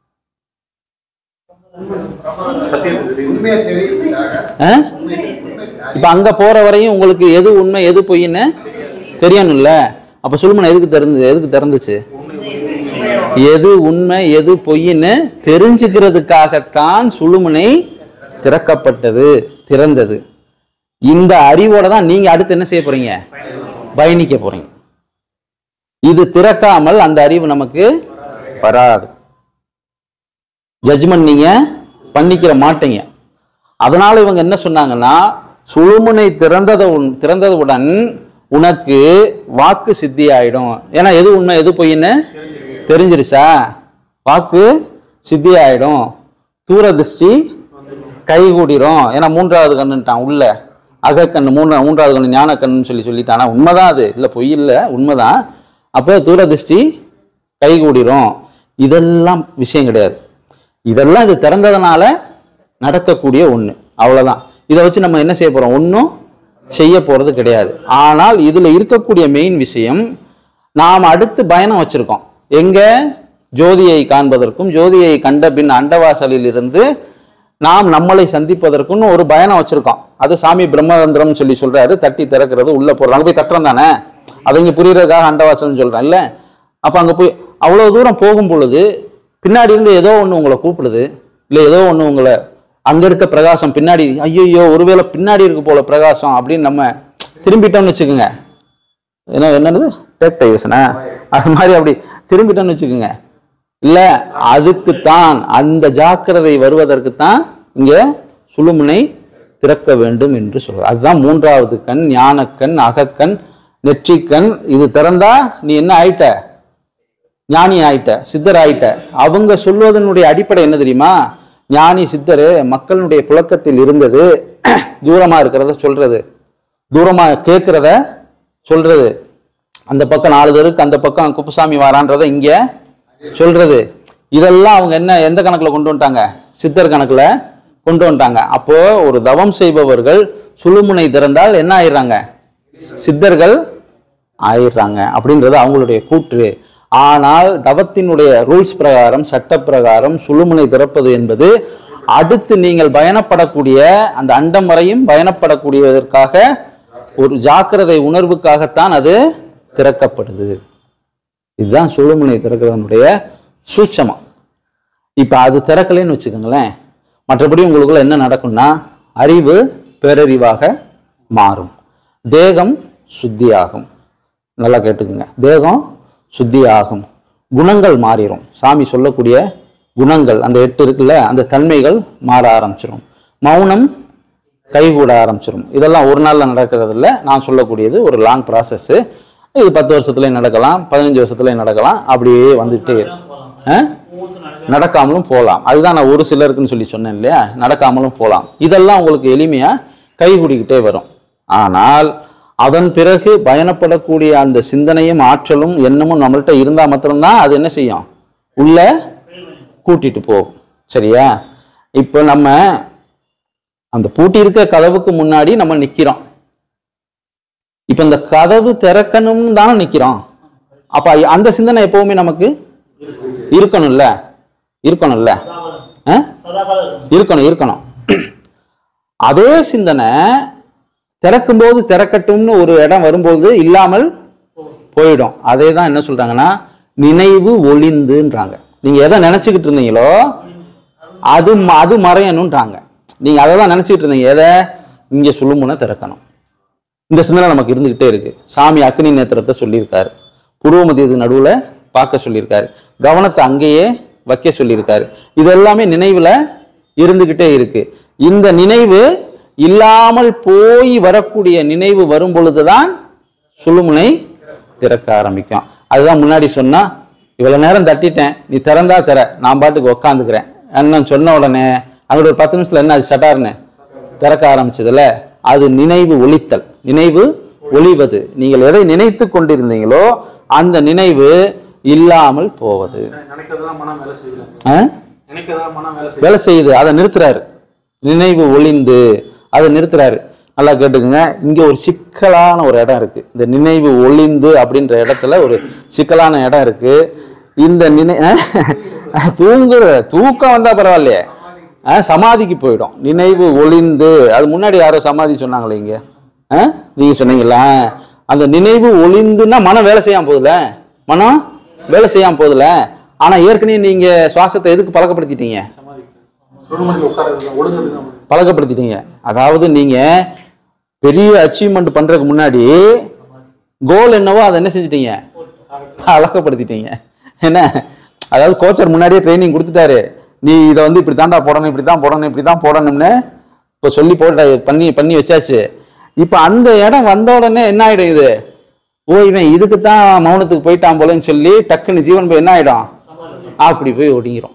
சத்தியத்தை தெரியும் உண்மையா தெரியுதுக்காக ஆ? இப்ப அங்க போற வரையும் உங்களுக்கு எது உண்மை எது பொய்ன்னு தெரியணும்ல அப்ப சுழுமனை எதுக்கு திறந்து எதுக்கு திறந்துச்சு எது உண்மை எது பொய்ன்னு தெரிஞ்சுக்கிறதுக்காகத்தான் சுழுமுனை திறக்கப்பட்டது திறந்தது இந்த அறிவோட தான் நீங்க அடுத்து என்ன செய்ய போறீங்க பயணிக்க போறீங்க இது திறக்காமல் அந்த அறிவு நமக்கு வராது ஜட்ஜ்மெண்ட் நீங்க பண்ணிக்கிற மாட்டீங்க அதனால இவங்க என்ன சொன்னாங்கன்னா சுழுமுனை திறந்தத உன்- திறந்ததுடன் உனக்கு வாக்கு சித்தி ஆயிடும் ஏன்னா எது உண்மை எது பொய்ன்னு தெரிஞ்சிருச்சா வாக்கு சித்தி ஆயிடும் தூர திருஷ்டி கைகூடிரும் ஏன்னா மூன்றாவது கண்ணுட்டான் உள்ள அகக்கண்ணு மூணா மூன்றாவது கண்ணு ஞான கண்ணுன்னு சொல்லி சொல்லிட்டான் ஆனா உண்மைதான் அது இல்லை பொய் இல்லை உண்மைதான் அப்போ தூரதிஷ்டி கைகூடிரும் இதெல்லாம் விஷயம் கிடையாது இதெல்லாம் இது திறந்ததுனால நடக்கக்கூடிய ஒண்ணு அவ்வளவுதான் இதை வச்சு நம்ம என்ன செய்ய போறோம் ஒன்றும் செய்ய போறது கிடையாது ஆனால் இதுல இருக்கக்கூடிய மெயின் விஷயம் நாம் அடுத்து பயணம் வச்சிருக்கோம் எங்க ஜோதியை காண்பதற்கும் ஜோதியை கண்ட பின் அண்டவாசலில் இருந்து நாம் நம்மளை சந்திப்பதற்குன்னு ஒரு பயணம் வச்சிருக்கோம் அது சாமி பிரம்மதந்திரம் சொல்லி சொல்றாரு தட்டி திறக்கிறது உள்ள போறது அங்க போய் தட்டுறோம் தானே அதை இங்க புரியறதுக்காக அண்டவாசல்னு சொல்றேன் இல்ல அப்ப அங்க போய் அவ்வளவு தூரம் போகும் பொழுது பின்னாடி இருந்து ஏதோ ஒண்ணு உங்களை கூப்பிடுது இல்ல ஏதோ ஒண்ணு உங்களை அங்க இருக்க பிரகாசம் பின்னாடி ஐயோ ஒருவேளை பின்னாடி இருக்கு போல பிரகாசம் அப்படின்னு நம்ம திரும்பிட்டோம்னு வச்சுக்கோங்க என்ன என்னது டேக் யோசனை அது மாதிரி அப்படி திரும்பிட்டோம்னு வச்சுக்கோங்க இல்ல அதுக்குத்தான் அந்த ஜாக்கிரதை வருவதற்குத்தான் இங்க சுழுமுனை திறக்க வேண்டும் என்று சொல்றார் அதுதான் மூன்றாவது கண் ஞானக்கண் அகக்கண் நெற்றிக்கண் இது திறந்தா நீ என்ன ஆயிட்ட ஞானி ஆயிட்ட சித்தர் ஆயிட்ட அவங்க சொல்வதனுடைய அடிப்படை என்ன தெரியுமா ஞானி சித்தர் மக்களுடைய புழக்கத்தில் இருந்தது தூரமா இருக்கிறத சொல்றது தூரமா கேட்கிறத சொல்றது அந்த பக்கம் நாலு பேருக்கு அந்த பக்கம் குப்புசாமி வாரான்றதை இங்க சொல்றது இதெல்லாம் அவங்க என்ன எந்த கணக்குல கொண்டு வந்துட்டாங்க சித்தர் கணக்குல கொண்டு வந்துட்டாங்க அப்போ ஒரு தவம் செய்பவர்கள் சுழுமுனை திறந்தால் என்ன ஆயிடுறாங்க சித்தர்கள் ஆயிடுறாங்க அப்படின்றது அவங்களுடைய கூற்று ஆனால் தவத்தினுடைய ரூல்ஸ் பிரகாரம் சட்ட பிரகாரம் சுழுமுனை திறப்பது என்பது அடுத்து நீங்கள் பயணப்படக்கூடிய அந்த அண்டம் வரையும் பயணப்படக்கூடியதற்காக ஒரு ஜாக்கிரதை உணர்வுக்காகத்தான் அது திறக்கப்படுது இதுதான் சுழுமுனை திறக்கிறதனுடைய சூட்சமம் இப்ப அது திறக்கலைன்னு வச்சுக்கோங்களேன் மற்றபடி உங்களுக்குள்ள என்ன நடக்கும்னா அறிவு பேரறிவாக மாறும் தேகம் சுத்தியாகும் நல்லா கேட்டுக்குங்க தேகம் சுத்தி ஆகும் குணங்கள் மாறிடும் சாமி சொல்லக்கூடிய குணங்கள் அந்த எட்டு இருக்குல்ல அந்த தன்மைகள் மாற ஆரம்பிச்சிடும் மௌனம் கைகூட ஆரம்பிச்சிடும் இதெல்லாம் ஒரு நாள்ல நடக்கிறது இல்ல நான் சொல்லக்கூடியது ஒரு லாங் ப்ராசஸ் இது பத்து வருஷத்துலயும் நடக்கலாம் பதினஞ்சு வருஷத்துலயும் நடக்கலாம் அப்படியே வந்துட்டே இருக்கும். ஆ? நடக்காமலும் போகலாம் அதுதான் நான் ஒரு சிலருக்குன்னு சொல்லி சொன்னேன் இல்லையா நடக்காமலும் போகலாம் இதெல்லாம் உங்களுக்கு எளிமையா கைகூடிக்கிட்டே வரும் ஆனால் அதன் பிறகு பயணப்படக்கூடிய அந்த சிந்தனையும் ஆற்றலும் எண்ணமும் நம்மள்ட்ட இருந்தா மாத்திரம்தான் அது என்ன செய்யும் உள்ள கூட்டிட்டு போகும் சரியா இப்போ நம்ம அந்த பூட்டி இருக்க கதவுக்கு முன்னாடி நம்ம நிக்கிறோம் இப்ப இந்த கதவு திறக்கணும்னு தானே நிக்கிறோம் அப்ப அந்த சிந்தனை எப்பவுமே நமக்கு இருக்கணும்ல இருக்கணும்ல ஆ? சதாகாலம் இருக்கும் இருக்கணும் இருக்கணும் அதே சிந்தனை திறக்கும்போது திறக்கட்டும்னு ஒரு இடம் வரும்போது இல்லாமல் போயிடும் அதே தான் என்ன சொல்றாங்கன்னா நினைவு ஒளிந்துன்றாங்க நீங்க எதை நினைச்சுக்கிட்டு இருந்தீங்களோ அது ம- அது மறையணும்ன்றாங்க நீங்க அதை தான் நினைச்சுக்கிட்டு இருந்தீங்க எதை இங்க சுழுமுனை திறக்கணும் இந்த சிந்தனை நமக்கு இருந்துகிட்டே இருக்கு சாமி அக்னி நேத்திரத்தை சொல்லியிருக்காரு புருவ மத்தியத்துக்கு நடுவுல பார்க்க சொல்லியிருக்காரு கவனத்தை அங்கேயே வைக்க சொல்லியிருக்காரு இது எல்லாமே நினைவுல இருந்துகிட்டே இருக்கு இந்த நினைவு இல்லாமல் போய் வரக்கூடிய நினைவு வரும் பொழுதுதான் சுழுமுனை திறக்க ஆரம்பிக்கும் அதுதான் முன்னாடி சொன்னா இவ்வளவு நேரம் தட்டிட்டேன் நீ திறந்தா திற நான் பாட்டுக்கு உக்காந்துக்கிறேன் அண்ணன் சொன்ன உடனே அங்கிட்ட ஒரு பத்து நிமிஷத்துல என்ன அது சட்டார்னு திறக்க ஆரம்பிச்சதுல அது நினைவு ஒளித்தல் நினைவு ஒளிவது நீங்கள் எதை நினைத்து கொண்டிருந்தீங்களோ அந்த நினைவு இல்லாமல் போவது நினைக்கிறதெல்லாம் மனம் வேலை செய்யல ஆ? நினைக்கிறதெல்லாம் மனம் வேலை செய்யல வேலை செய்யுது அதை நிறுத்துறாரு நினைவு ஒளிந்து அதை நிறுத்துறாரு நல்லா கேட்டுக்குங்க இங்க ஒரு சிக்கலான ஒரு இடம் இருக்கு இந்த நினைவு ஒளிந்து அப்படின்ற இடத்துல ஒரு சிக்கலான இடம் இருக்கு இந்த நினை அஹ், தூங்குற தூக்கம் வந்தா பரவாயில்லையே அஹ், சமாதிக்கு போயிடும் நினைவு ஒளிந்து அது முன்னாடி யாரோ சமாதி சொன்னாங்களே இங்க அஹ், நீங்க சொன்னீங்களா அந்த நினைவு ஒளிந்துன்னா மனம் வேலை செய்யாம போகுதுல மனம் வேலை செய்யாம போகுதுல ஆனா ஏற்கனவே நீங்க சுவாசத்தை எதுக்கு பழக்கப்படுத்திட்டீங்க சுடுமணியில் உட்காரது ஒழுங்கு தான் பழக்கப்படுத்திட்டீங்க அதாவது நீங்க பெரிய அச்சீவ்மெண்ட் பண்றதுக்கு முன்னாடி கோல் என்னவோ அதை என்ன செஞ்சிட்டீங்க பழக்கப்படுத்திட்டீங்க என்ன அதாவது கோச்சர் முன்னாடியே ட்ரைனிங் கொடுத்துட்டாரு நீ இதை வந்து இப்படி தாண்டா போடணும் இப்படி தான் போடணும் இப்படி தான் போடணும்னு இப்போ சொல்லி போட்ட பண்ணி பண்ணி வச்சாச்சு இப்போ அந்த இடம் வந்த உடனே என்ன ஆயிடும் இது ஓ இவன் இதுக்கு தான் மௌனத்துக்கு போயிட்டான் போலன்னு சொல்லி டக்குன்னு ஜீவன் போய் என்ன ஆயிடும் அப்படி போய் ஒடுங்கிரும்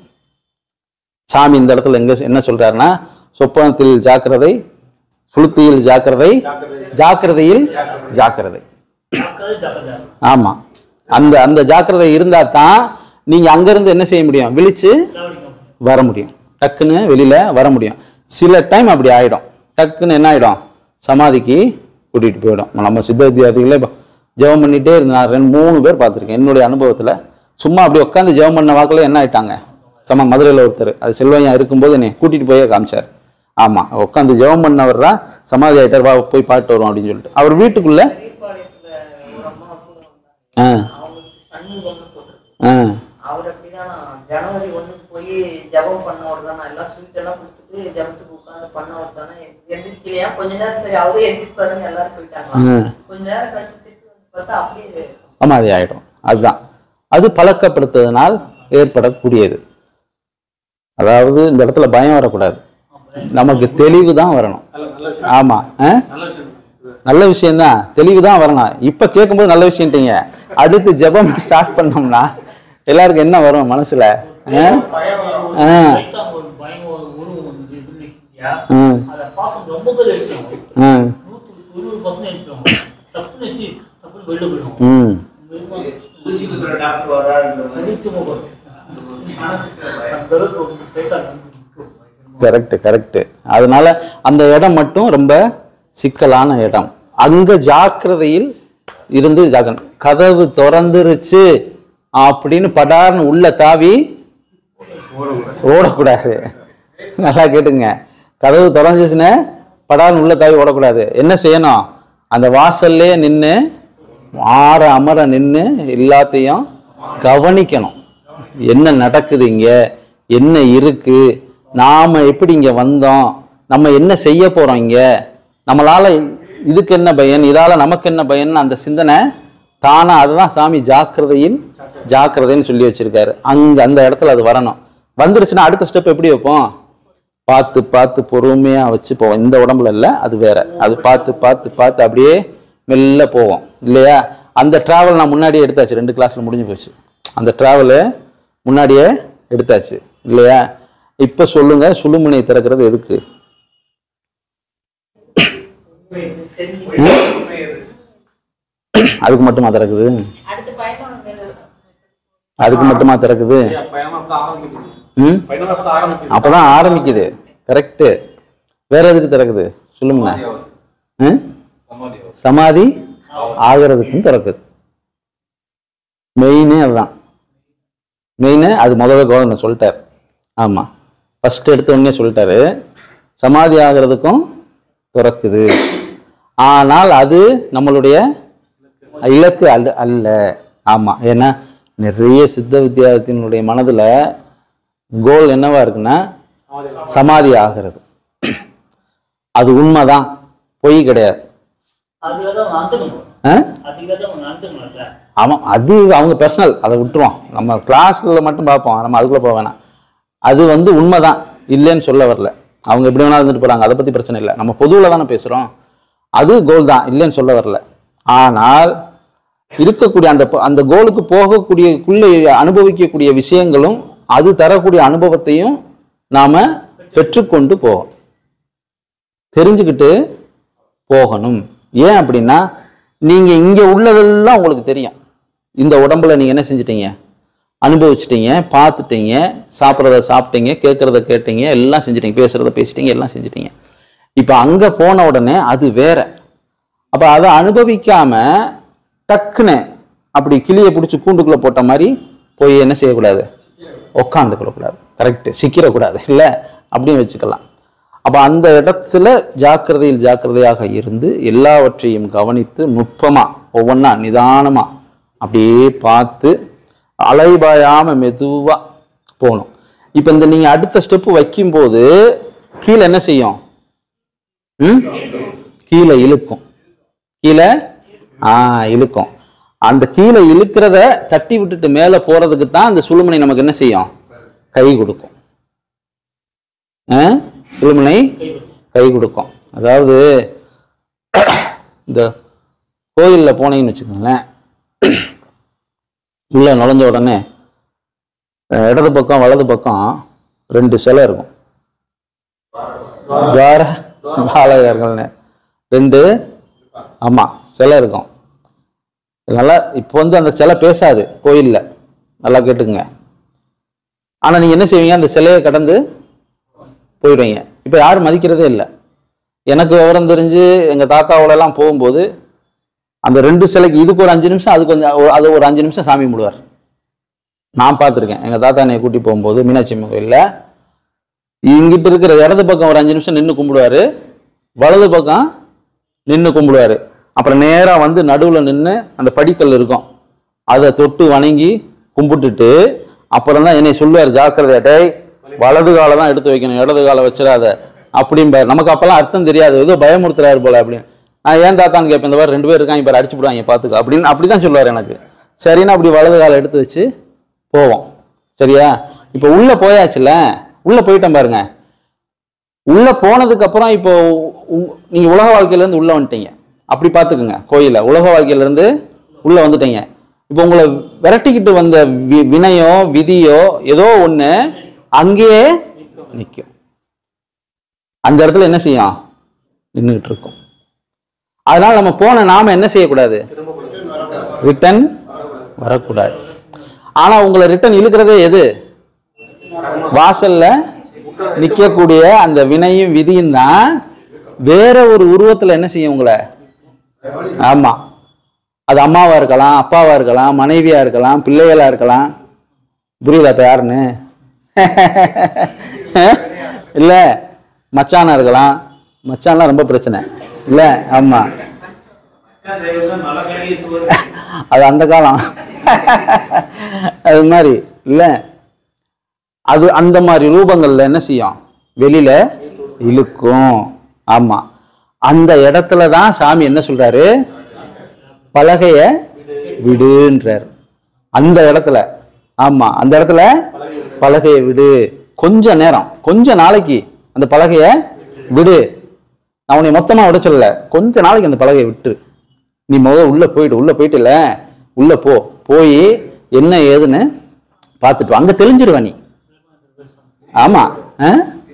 சாமி இந்த இடத்துல எங்க என்ன சொல்றாருன்னா சொப்பனத்தில் ஜாக்கிரதை சுளுத்தியில் ஜாக்கிரதை ஜாக்கிரதையில் ஜாக்கிரதை ஜாக்கிரதை ஜாக்கிரதை ஆமா அந்த அந்த ஜாக்கிரதை இருந்தா தான் நீங்க அங்கிருந்து என்ன செய்ய முடியும் விழிச்சு செலவழிக்கும் வர முடியும் டக்குன்னு வெளியில வர முடியும் சில டைம் அப்படி ஆயிடும் டக்குன்னு என்ன ஆயிடும் சமாதிக்கு கூட்டிட்டு போயிடும் நம்ம சித்த வித்தியார்த்திகளே இப்போ ஜெபம் பண்ணிட்டே இருந்த நான் ரெண்டு மூணு பேர் பார்த்துருக்கேன் என்னுடைய அனுபவத்துல சும்மா அப்படி உட்காந்து ஜெபம் பண்ண வாக்குல என்ன ஆயிட்டாங்க சம மதுரையில் ஒருத்தர் அது செல்வையா இருக்கும்போது என்னை கூட்டிட்டு போயே காமிச்சார் ஆமா உட்காந்து ஜெபம் பண்ணவர் தான் சமாதி ஆயிட்டார் வா போய் பாட்டு வரும் அப்படின்னு சொல்லிட்டு அவர் வீட்டுக்குள்ள பெரியபாளையத்துல ஒரு அம்மா கூட வந்தாங்க ஆ அவங்களுக்கு சண்முகம்னு போட்டிருக்கு ஆ அவர் அப்படிதான் ஜனவரி ஒண்ணுக்கு போய் ஜெபம் பண்ணவர் தானே எல்லாம் ஸ்வீட் எல்லாம் கொடுத்துட்டு ஜெபத்துக்கு உட்கார்ந்து பண்ணவர் தானே எந்திரிக்கலையா கொஞ்ச நேரம் சரி அவரே எந்திரிப்பாருன்னு எல்லாரும் போயிட்டாங்க ம். கொஞ்ச நேரம் கழிச்சு திருப்பி வந்து பார்த்தா அப்படியே சமாதி ஆயிடும் அதுதான் அது பழக்கப்படுத்துவதனால் ஏற்படக்கூடியது அதாவது இந்த இடத்துல பயம் வரக்கூடாது நமக்கு தெளிவு தான் வரணும் நல்ல நல்ல விஷயம் ஆமா ஆ? நல்ல விஷயம் இது. நல்ல விஷயம்தான் தெளிவு தான் வரணும் இப்ப கேட்கும்போது நல்ல விஷயம்ட்டீங்க அடுத்து ஜெபம் ஸ்டார்ட் பண்ணோம்னா எல்லாருக்கும் என்ன வரும் மனசுல ஆ? ஆ. லைட்டா ஒரு பயம் ஒரு உருவம் வந்து இது நிற்கியா ம். அதை பார்க்க ரொம்ப பேர் அடிச்சிடும் ம். நூற்றுக்கு தொண்ணூறு பர்சன்ட் அடிச்சிடும் டப்புன்னு வச்சு டப்புன்னு வெளில போயிடும் ம். ஊசி குத்துற டாக்டர் வராருன்ற மாதிரி அந்த அளவுக்கு வந்து சைட்டாக கரெக்ட் கரெக்ட் அதனால அந்த இடம் மட்டும் ரொம்ப சிக்கலான இடம் அங்க ஜாக்கிரதையில் இருந்து ஜாக்கிர கதவு திறந்துருச்சு அப்படின்னு படார்னு உள்ள தாவி ஓடக்கூடாது நல்லா கேட்டுங்க கதவு திறந்துச்சுன்னு படார்னு உள்ள தாவி ஓடக்கூடாது என்ன செய்யணும் அந்த வாசல்லே நின்று ஆற அமர நின்று எல்லாத்தையும் கவனிக்கணும் என்ன நடக்குது இங்க என்ன இருக்கு நாம எப்படி இங்க வந்தோம் நம்ம என்ன செய்ய போறோம் இங்க நம்மளால இதுக்கு என்ன பயன் இதால நமக்கு என்ன பயன் அந்த சிந்தனை தானா அதுதான் சாமி ஜாக்கிரதையில் ஜாக்கிரதைன்னு சொல்லி வச்சிருக்காரு அங்க அந்த இடத்துல அது வரணும் வந்துருச்சுன்னா அடுத்த ஸ்டெப் எப்படி வைப்போம் பார்த்து பார்த்து பொறுமையா வச்சு போவோம் இந்த உடம்புல இல்ல அது வேற அது பார்த்து பார்த்து பார்த்து அப்படியே மெல்ல போவோம் இல்லையா அந்த டிராவல் நான் முன்னாடியே எடுத்தாச்சு ரெண்டு கிளாஸ்ல முடிஞ்சு போச்சு அந்த டிராவலு முன்னாடியே எடுத்தாச்சு இல்லையா இப்ப சொல்லுங்க சுழுமுனை திறக்கிறது எதுக்கு அதுக்கு மட்டுமா திறக்குது அடுத்த பயணம் வேணும். அதுக்கு மட்டுமா திறக்குது ஐயா, பயணம் அப்பதான் ஆரம்பிக்குது ம் பயணம் அப்பதான் ஆரம்பிக்குது அப்பதான் ஆரம்பிக்குது கரெக்டு வேற எதுக்கு திறக்குது சொல்லுங்க ம்? சமாதி ஆகிறதுக்கும் திறக்குது மெயினே அதுதான் மெயினு அது முதல்ல கவர்னர் சொல்லிட்டார் ஆமா ஃபர்ஸ்ட் எடுத்த உடனே சொல்லிட்டாரு சமாதி ஆகிறதுக்கும் திறக்குது ஆனால் அது நம்மளுடைய இலக்கு அல்ல அல்ல ஆமா ஏன்னா நிறைய சித்த வித்தியாசத்தினுடைய மனதுல கோல் என்னவா இருக்குன்னா சமாதி ஆகிறது அது உண்மைதான் பொய் கிடையாது அதுக்காக தான் அவங்க அந்துக்கணும் ஆ? அதுக்காக தான் அவங்க அந்துக்கணும்ல ஆமாம் அது அவங்க பர்சனல் அதை விட்டுருவோம் நம்ம கிளாஸ்ல மட்டும் பார்ப்போம் நம்ம அதுக்குள்ள போக வேணாம் அது வந்து உண்மைதான் இல்லைன்னு சொல்ல வரல அவங்க எப்படி வேணாலும் இருந்துட்டு போறாங்க அதை பத்தி பிரச்சனை இல்லை நம்ம பொதுவில் தானே பேசுறோம் அது கோல் தான் இல்லைன்னு சொல்ல வரல ஆனால் இருக்கக்கூடிய அந்த ப- அந்த கோலுக்கு போகக்கூடியக்குள்ள அனுபவிக்கக்கூடிய விஷயங்களும் அது தரக்கூடிய அனுபவத்தையும் நாம பெற்றுக்கொண்டு போகணும் தெரிஞ்சுக்கிட்டு போகணும் ஏன் அப்படின்னா நீங்க இங்க உள்ளதெல்லாம் உங்களுக்கு தெரியும் இந்த உடம்புல நீங்க என்ன செஞ்சிட்டீங்க அனுபவிச்சிட்டீங்க பார்த்துட்டீங்க சாப்பிட்றத சாப்பிட்டீங்க கேட்குறத கேட்டீங்க எல்லாம் செஞ்சிட்டீங்க பேசுறத பேசிட்டீங்க எல்லாம் செஞ்சிட்டீங்க இப்போ அங்க போன உடனே அது வேற அப்ப அதை அனுபவிக்காம டக்குன்னு அப்படி கிளியை பிடிச்சி கூண்டுக்குள்ள போட்ட மாதிரி போய் என்ன செய்யக்கூடாது உட்காந்துக்கூடாது கரெக்ட் சிக்கிடக்கூடாது இல்லை அப்படின்னு வச்சுக்கலாம் அப்ப அந்த இடத்துல ஜாக்கிரதையில் ஜாக்கிரதையாக இருந்து எல்லாவற்றையும் கவனித்து நுட்பமா ஒவ்வொன்றா நிதானமா அப்படியே பார்த்து அலைபாயாம மெதுவா போகணும் இப்ப இந்த நீங்க அடுத்த ஸ்டெப் வைக்கும்போது கீழே என்ன செய்யும் ம் கீழே இழுக்கும் கீழே ஆ இழுக்கும் அந்த கீழே இழுக்கிறத தட்டி விட்டுட்டு மேலே போறதுக்கு தான் அந்த சுழுமுனை நமக்கு என்ன செய்யும் கை கொடுக்கும் ஆ? சுழுமுனை கை கொடுக்கும் அதாவது இந்த கோயிலில் போனீங்கன்னு வச்சுக்கோங்களேன் உள்ள நுழைஞ்ச உடனே அஹ், இடது பக்கம் வலது பக்கம் ரெண்டு சிலை இருக்கும் துவார பாலகர்கள்னு ரெண்டு ஆமா சிலை இருக்கும் நல்லா இப்போ வந்து அந்த சிலை பேசாது கோயில்ல நல்லா கேட்டுக்குங்க ஆனா நீங்க என்ன செய்வீங்க அந்த சிலையை கடந்து போயிடுவீங்க இப்போ யாரும் மதிக்கிறதே இல்லை எனக்கு விவரம் தெரிஞ்சு எங்க தாத்தாவோட எல்லாம் போகும்போது அந்த ரெண்டு சிலைக்கு இதுக்கு ஒரு அஞ்சு நிமிஷம் அதுக்கு கொஞ்சம் ஒரு- அது ஒரு அஞ்சு நிமிஷம் சாமி கும்பிடுவார் நான் பார்த்துருக்கேன் எங்க தாத்தா என்னை கூட்டி போகும்போது மீனாட்சி அம்மன் கோயில்ல இங்கிட்டு இருக்கிற இடது பக்கம் ஒரு அஞ்சு நிமிஷம் நின்று கும்பிடுவாரு வலது பக்கம் நின்று கும்பிடுவாரு அப்புறம் நேரா வந்து நடுவுல நின்று அந்த படிக்கல் இருக்கும் அதை தொட்டு வணங்கி கும்பிட்டுட்டு அப்புறம் தான் என்னை சொல்லுவார் ஜாக்கிரதையா டேய் வலது காலை தான் எடுத்து வைக்கணும் இடது காலை வச்சிடாத அப்படிம்பார் நமக்கு அப்பெல்லாம் அர்த்தம் தெரியாது ஏதோ பயமுறுத்துறாரு போல அப்படின்னு நான் ஏன் தாத்தான்னு கேட்பேன் இந்த மாதிரி ரெண்டு பேர் இருக்காங்க இப்போ அடிச்சு விடுவாங்க பார்த்துக்க அப்படின்னு அப்படிதான் சொல்லுவார் எனக்கு சரின்னு அப்படி வலது காலை எடுத்து வச்சு போவோம் சரியா இப்போ உள்ள போயாச்சுல உள்ள போயிட்டேன் பாருங்க உள்ள போனதுக்கு அப்புறம் இப்போ உ- நீங்க உலக வாழ்க்கையில இருந்து உள்ள வந்துட்டீங்க அப்படி பார்த்துக்குங்க கோயில உலக வாழ்க்கையில இருந்து உள்ள வந்துட்டீங்க இப்போ உங்களை விரட்டிக்கிட்டு வந்த வி- வினையோ விதியோ ஏதோ ஒண்ணு அங்கேயே நிற்கும் அந்த இடத்துல என்ன செய்யும் நின்றுட்டு இருக்கும் அதனால நம்ம போன நாம என்ன செய்யக்கூடாது ரிட்டன் வரக்கூடாது ஆனா உங்களை ரிட்டன் இழுக்கிறதே எது வாசல்ல நிக்கக்கூடிய அந்த வினையும் விதியும் தான் வேற ஒரு உருவத்துல என்ன செய்யும் உங்களை ஆமா அது அம்மாவா இருக்கலாம் அப்பாவா இருக்கலாம் மனைவியா இருக்கலாம் பிள்ளைகளா இருக்கலாம் புரியுதா இப்ப யாருன்னு இல்ல மச்சானா இருக்கலாம் மச்சான்லாம் ரொம்ப பிரச்சனை இல்ல ஆமா நல்ல காரியம் சொல்லுங்க அது அந்த காலம் அது மாதிரி இல்ல அது அந்த மாதிரி ரூபங்கள்ல என்ன செய்யும் வெளியில இழுக்கும் ஆமா அந்த இடத்துல தான் சாமி என்ன சொல்றாரு பலகைய விடுன்றார் அந்த இடத்துல ஆமா அந்த இடத்துல பலகைய விடு கொஞ்ச நேரம் கொஞ்ச நாளைக்கு அந்த பலகைய விடு நான் உன்னை மொத்தமா விட சொல்லல கொஞ்ச நாளைக்கு அந்த பலகையை விட்டு நீ முத உள்ள போயிட்டு உள்ள போயிட்டுல உள்ள போ போய் என்ன ஏதுன்னு பார்த்துட்டு வா. அங்க தெளிஞ்சிருவ நீ ஆமா ஆ?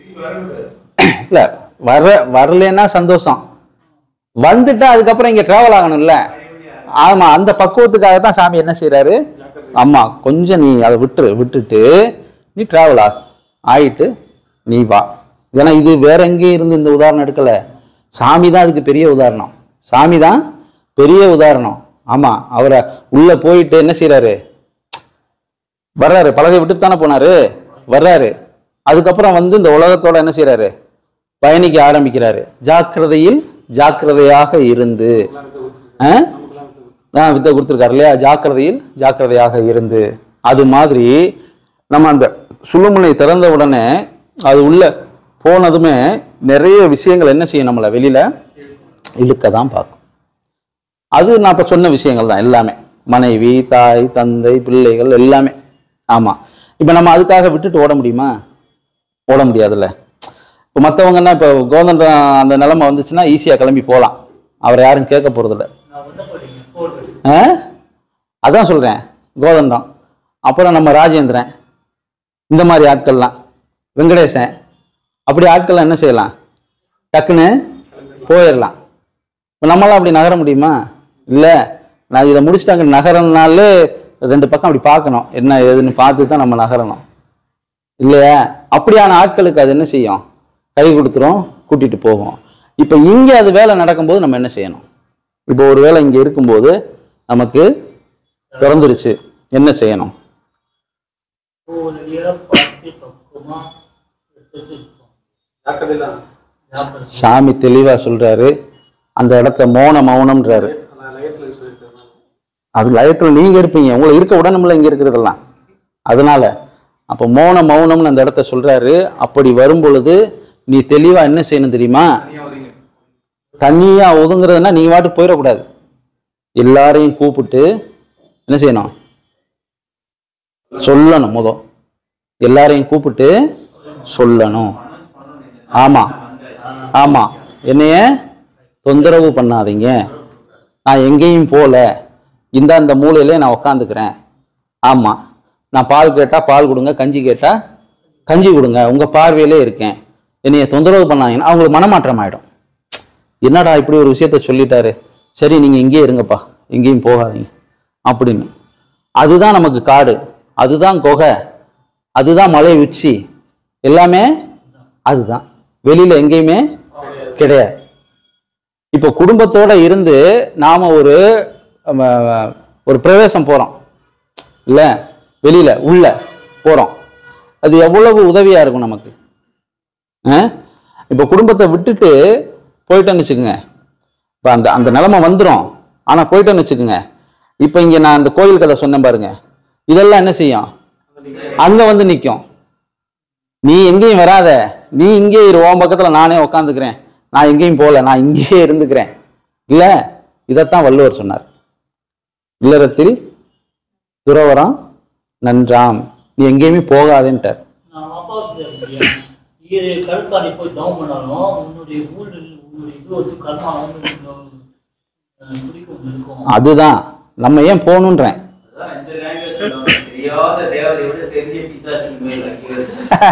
இல்ல வர வரலன்னா சந்தோஷம் வந்துட்டா அதுக்கப்புறம் இங்க டிராவல் ஆகணும்ல ஆமா அந்த பக்குவத்துக்காக தான் சாமி என்ன செய்றாரு ஆமா கொஞ்சம் நீ அதை விட்டுரு விட்டுட்டு நீ டிராவல் ஆகு ஆயிட்டு நீ வா ஏன்னா இது வேற எங்கேயும் இருந்து இந்த உதாரணம் எடுக்கல சாமி தான் அதுக்கு பெரிய உதாரணம் சாமி தான் பெரிய உதாரணம் ஆமா அவரை உள்ள போயிட்டு என்ன செய்றாரு வர்றாரு பலகை விட்டுட்டு தானே போனாரு வர்றாரு அதுக்கப்புறம் வந்து இந்த உலகத்தோட என்ன செய்றாரு பயணிக்க ஆரம்பிக்கிறாரு ஜாக்கிரதையில் ஜாக்கிரதையாக இருந்து ஆ? ஆ, வித்தை கொடுத்துருக்காரு இல்லையா ஜாக்கிரதையில் ஜாக்கிரதையாக இருந்து அது மாதிரி நம்ம அந்த சுழுமுனை திறந்த உடனே அது உள்ள போனதுமே நிறைய விஷயங்கள் என்ன செய்யும் நம்மளை வெளியில இழுக்க தான் பார்க்கும் அது நான் இப்போ சொன்ன விஷயங்கள் தான் எல்லாமே மனைவி தாய் தந்தை பிள்ளைகள் எல்லாமே ஆமாம் இப்போ நம்ம அதுக்காக விட்டுட்டு ஓட முடியுமா ஓட முடியாதுல்ல இப்போ மற்றவங்கன்னா இப்போ கோதண்ட அந்த நிலைமை வந்துச்சுன்னா ஈஸியாக கிளம்பி போகலாம் அவரை யாரும் கேட்க போகிறதில்ல நான் வந்து போட்டீங்க போட்டு ஆ அதான் சொல்கிறேன் கோதண்டம் அப்புறம் நம்ம ராஜேந்திரன் இந்த மாதிரி ஆட்கள்லாம் வெங்கடேசன் அப்படி ஆட்கள்லாம் என்ன செய்யலாம் டக்குன்னு போயிடலாம் இப்போ நம்மளாம் அப்படி நகர முடியுமா இல்லை நான் இதை முடிச்சுட்டாங்க நகரனாலே ரெண்டு பக்கம் அப்படி பார்க்கணும் என்ன ஏதுன்னு பார்த்து தான் நம்ம நகரணும் இல்லையா அப்படியான ஆட்களுக்கு அது என்ன செய்யும் கை கொடுத்துரும் கூட்டிட்டு போகும் இப்போ இங்கே அது வேலை நடக்கும்போது நம்ம என்ன செய்யணும் இப்போ ஒரு வேலை இங்கே இருக்கும்போது நமக்கு திறந்துருச்சு என்ன செய்யணும் ஒவ்வொரு பார்த்து பக்குவமா எடுத்து ஜாக்கிரதை தான் ஞாபகம் சாமி தெளிவா சொல்றாரு அந்த இடத்த மௌன மௌனம்ன்றாரு நான் லயத்தில் சொல்லியிருக்கேன் அது லயத்துல நீங்க இருப்பீங்க உங்களை இருக்க உடனே இங்க இருக்கிறதெல்லாம் அதனால அப்ப மௌன மௌனம்னு அந்த இடத்த சொல்றாரு அப்படி வரும் பொழுது நீ தெளிவா என்ன செய்யணும் தெரியுமா தனியா ஒதுங்கி தனியா ஒதுங்குறதுன்னா நீ வாட்டுக்கு போயிடக்கூடாது எல்லாரையும் கூப்பிட்டு என்ன செய்யணும் சொல்லணும் முத எல்லாரையும் கூப்பிட்டு சொல்லணும் ஆமா ஆமா என்னைய தொந்தரவு பண்ணாதீங்க நான் எங்கேயும் போல இந்த அந்த மூலையிலே நான் உக்காந்துக்கிறேன் ஆமா நான் பால் கேட்டா பால் கொடுங்க கஞ்சி கேட்டா கஞ்சி கொடுங்க உங்க பார்வையிலே இருக்கேன் என்னைய தொந்தரவு பண்ணாங்கன்னா அவங்களுக்கு மனமாற்றம் ஆயிடும் என்னடா இப்படி ஒரு விஷயத்த சொல்லிட்டாரு சரி நீங்க இங்கேயே இருங்கப்பா எங்கேயும் போகாதீங்க அப்படின்னு அதுதான் நமக்கு காடு அதுதான் குகை அதுதான் மலை உச்சி எல்லாமே அதுதான் வெளியில எங்கேயுமே கிடையாது இப்போ குடும்பத்தோட இருந்து நாம ஒரு அம, ஒரு பிரவேசம் போறோம் இல்ல வெளியில உள்ள போறோம் அது எவ்வளவு உதவியா இருக்கும் நமக்கு ஆ? இப்போ குடும்பத்தை விட்டுட்டு போயிட்டோன்னு வச்சுக்கோங்க இப்போ அந்த அந்த நிலைமை வந்துடும் ஆனா போயிட்டோன்னு வச்சுக்கோங்க இப்போ இங்க நான் அந்த கோயில் கதை சொன்னேன் பாருங்க இதெல்லாம் என்ன செய்யும் அங்க வந்து நிற்கும் நீ எங்கேயும் வராத நீ இங்கே இரு உன் பக்கத்துல நானே உக்காந்துக்கிறேன் நான் எங்கேயும் போகல நான் இங்கேயே இருந்துக்கிறேன் இல்ல இதைத்தான் வள்ளுவர் சொன்னார் இல்லறத்தில் துறவரம் நன்றாம் நீ எங்கேயுமே போகாதேன்ட்டார் நான் அப்பா சொல்லியா இரு கழுத்தாடி போய் தவம் பண்ணாலும் உன்னுடைய ஊழல் உன்னுடைய இது வந்து கர்மா வந்து பிடிக்கும் ஒண்ணு இருக்கும் அதுதான் நம்ம ஏன் போகணுன்றேன் அதான் இந்த language சொல்லுவாங்க. தெரியாத தேவதை விட தெரிஞ்ச பிசாசின் மேல் வைக்கிறது.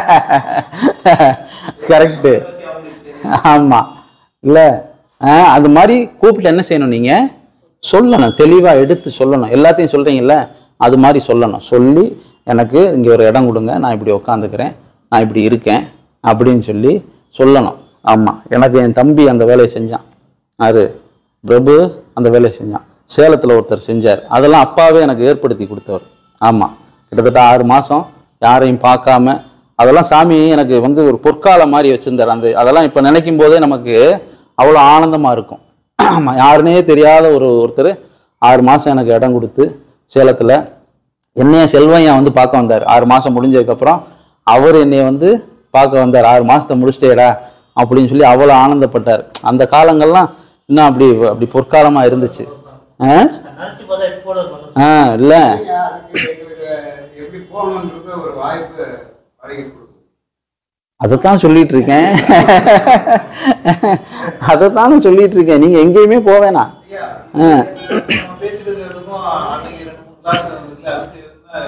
கரெக்டு அதை பத்தி அவங்களுக்கு தெரியும். ஆமா இல்ல ஆ, அது மாதிரி கூப்பிட்டு என்ன செய்யணும் நீங்க சொல்லணும் தெளிவா எடுத்து சொல்லணும் எல்லாத்தையும் சொல்றீங்கல்ல அது மாதிரி சொல்லணும் சொல்லி எனக்கு இங்க ஒரு இடம் கொடுங்க நான் இப்படி உட்காந்துக்கிறேன் நான் இப்படி இருக்கேன் அப்படின்னு சொல்லி சொல்லணும் ஆமா எனக்கு என் தம்பி அந்த வேலையை செஞ்சான் யாரு பிரபு அந்த வேலையை செஞ்சான் சேலத்துல ஒருத்தர் செஞ்சார் அதெல்லாம் அப்பாவே எனக்கு ஏற்படுத்தி கொடுத்தவர் ஆமா கிட்டத்தட்ட ஆறு மாசம் யாரையும் பார்க்காம அதெல்லாம் சாமி எனக்கு வந்து ஒரு பொற்காலம் மாதிரி வச்சிருந்தார் அந்த அதெல்லாம் இப்போ நினைக்கும் போதே நமக்கு அவ்வளோ ஆனந்தமா இருக்கும் ஆமா, யாருனே தெரியாத ஒரு ஒருத்தர் ஆறு மாசம் எனக்கு இடம் கொடுத்து சேலத்துல என்னைய செல்வையா வந்து பார்க்க வந்தார் ஆறு மாசம் முடிஞ்சதுக்கப்புறம் அவர் என்னைய வந்து பார்க்க வந்தார் ஆறு மாசத்தை முடிச்சிட்டேடா அப்படின்னு சொல்லி அவ்வளோ ஆனந்தப்பட்டார் அந்த காலங்கள்லாம் இன்னும் அப்படி அப்படி பொற்காலமா இருந்துச்சு ஆ நினைச்சு பார்த்தா இப்போ ஆ இல்லை அதுக்கு எங்களுக்கு எப்படி போகணுன்றது ஒரு வாய்ப்பு வழங்கி கொடுக்கும் அதைத்தான் சொல்லிட்டு இருக்கேன் அதைத்தானே சொல்லிட்டு இருக்கேன் நீங்க எங்கேயுமே போவேணா ஐயா, ஆ. நம்ம பேசிட்டு இருக்கிறதுக்கும் அன்னைக்கு ரெண்டு மூணு கிளாஸ் இருந்ததுல அதுக்கு என்ன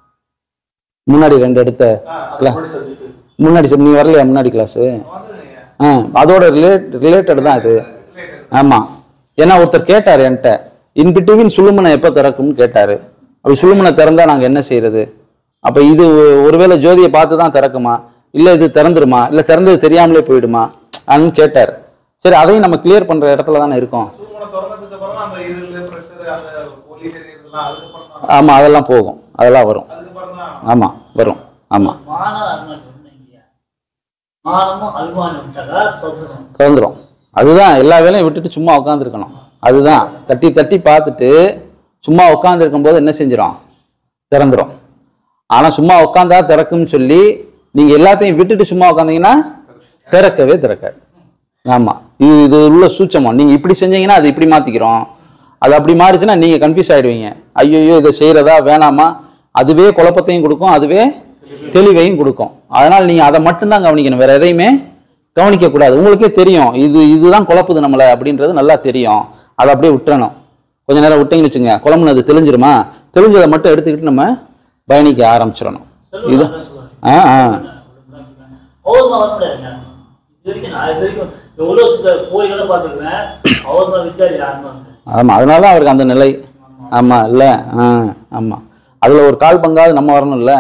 முன்னாடி ரெண்டு எடுத்த ஆ, முன்னாடி சரி நீ வரலையா முன்னாடி கிளாஸ் வந்துருங்க ஆ அதோட ரிலேட் ரிலேட்டட் தான் இது ஆமா ஏன்னா ஒருத்தர் கேட்டார் என்கிட்ட இன் பிட்வீன் சுழுமனை எப்போ திறக்கும்னு கேட்டாரு அப்படி சுழுமனை திறந்தா நாங்க என்ன செய்யறது அப்ப இது ஒ- ஒருவேளை ஜோதியை பார்த்து தான் திறக்குமா இல்ல இது திறந்துருமா இல்ல திறந்தது தெரியாமலே போயிடுமா அப்படின்னு கேட்டார் சரி அதையும் நம்ம கிளியர் பண்ற இடத்துல தானே இருக்கோம் சூழ்நிலை திறந்ததுக்கு அப்புறம் தான் அந்த இருள் பிரஷர் அந்த ஒலி தெரியறதுலாம் அதுக்கப்புறம் தான் ஆமா அதெல்லாம் போகும் அதெல்லாம் வரும் அதுக்கப்புறம் தான் ஆமா வரும் ஆமா மான அருமானம் சொன்னீங்க மானமும் அருமானம் விட்டாக்கா சொல்றோம் திறந்துரும் அதுதான் எல்லா வேலையும் விட்டுட்டு சும்மா உட்காந்துருக்கணும் அதுதான் தட்டி தட்டி பார்த்துட்டு சும்மா உட்காந்துருக்கும் போது என்ன செஞ்சிடும் திறந்துரும் ஆனா சும்மா உட்காந்தா திறக்கும்னு சொல்லி நீங்க எல்லாத்தையும் விட்டுட்டு சும்மா உட்காந்தீங்கன்னா திறக்கவே திறக்காது ஆமா இது இது உள்ள சூட்சமம் நீங்க இப்படி செஞ்சீங்கன்னா அது இப்படி மாத்திக்கிறோம் அது அப்படி மாறிச்சுன்னா நீங்க கன்ஃபியூஸ் ஆயிடுவீங்க ஐயோ இதை செய்யறதா வேணாமா அதுவே குழப்பத்தையும் கொடுக்கும் அதுவே தெளிவையும் கொடுக்கும் அதனால நீங்க அதை மட்டும்தான் கவனிக்கணும் வேற எதையுமே கவனிக்க கூடாது உங்களுக்கே தெரியும் இது இதுதான் குழப்புது நம்மளை அப்படின்றது நல்லா தெரியும் அதை அப்படியே விட்டுறணும் கொஞ்ச நேரம் விட்டீங்கன்னு வச்சுங்க குழம்புனது தெளிஞ்சிருமா தெளிஞ்சதை மட்டும் எடுத்துக்கிட்டு நம்ம பயணிக்க ஆரம்பிச்சிடணும் இது சொல்லுவாங்க சொல்லுவாங்க ஆ ஆ அவர்மா வரக்கூடாதுங்க இது வரைக்கும் நான் இது வரைக்கும் எவ்வளோ சில கோழிகளை பார்த்துருக்கேன் அவர்மா வித்தியாசம் யாருமா இருக்கு ஆமா அதனால தான் அவருக்கு அந்த நிலை ஆமா இல்ல ஆ ஆமா அதுல ஒரு கால் பங்காவது நம்ம வரணும்ல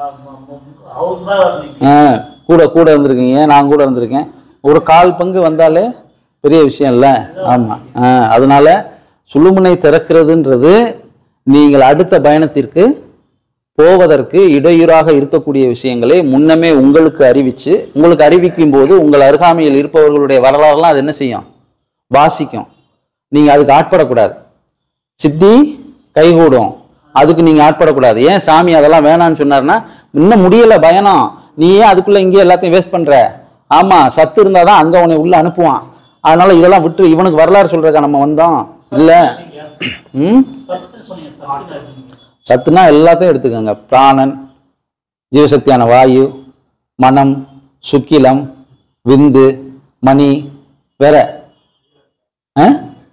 அவருக்கு தான் வரணும் ஆ கூட கூட இருந்திருக்கீங்க நான் கூட இருந்திருக்கேன் ஒரு கால் பங்கு வந்தாலே பெரிய விஷயம் இல்ல ஆமா ஆ அதனால சுழுமுனை திறக்கிறதுன்றது நீங்கள் அடுத்த பயணத்திற்கு போவதற்கு இடையூறாக இருக்கக்கூடிய விஷயங்களை முன்னமே உங்களுக்கு அறிவிச்சு உங்களுக்கு அறிவிக்கும் போது உங்கள் அருகாமையில் இருப்பவர்களுடைய வரலாறுலாம் அது என்ன செய்யும் வாசிக்கும் நீங்க அதுக்கு ஆட்படக்கூடாது சித்தி கைகூடும் அதுக்கு நீங்க ஆட்படக்கூடாது ஏன் சாமி அதெல்லாம் வேணாம்னு சொன்னாருன்னா இன்னும் முடியல பயணம் நீ ஏன் அதுக்குள்ள இங்கே எல்லாத்தையும் வேஸ்ட் பண்ற ஆமா சத்து இருந்தாதான் அங்க உன்னை உள்ள அனுப்புவான் அதனால இதெல்லாம் விட்டு இவனுக்கு வரலாறு சொல்றதுக்கா நம்ம வந்தோம் இல்ல ம் சத்துன்னு சொன்னீங்க சத்துன்னு இருக்கீங்க சத்துனா எல்லாத்தையும் எடுத்துக்கோங்க பிராணன் ஜீவசக்தியான வாயு மனம் சுக்கிலம் விந்து மணி வேற ஆ?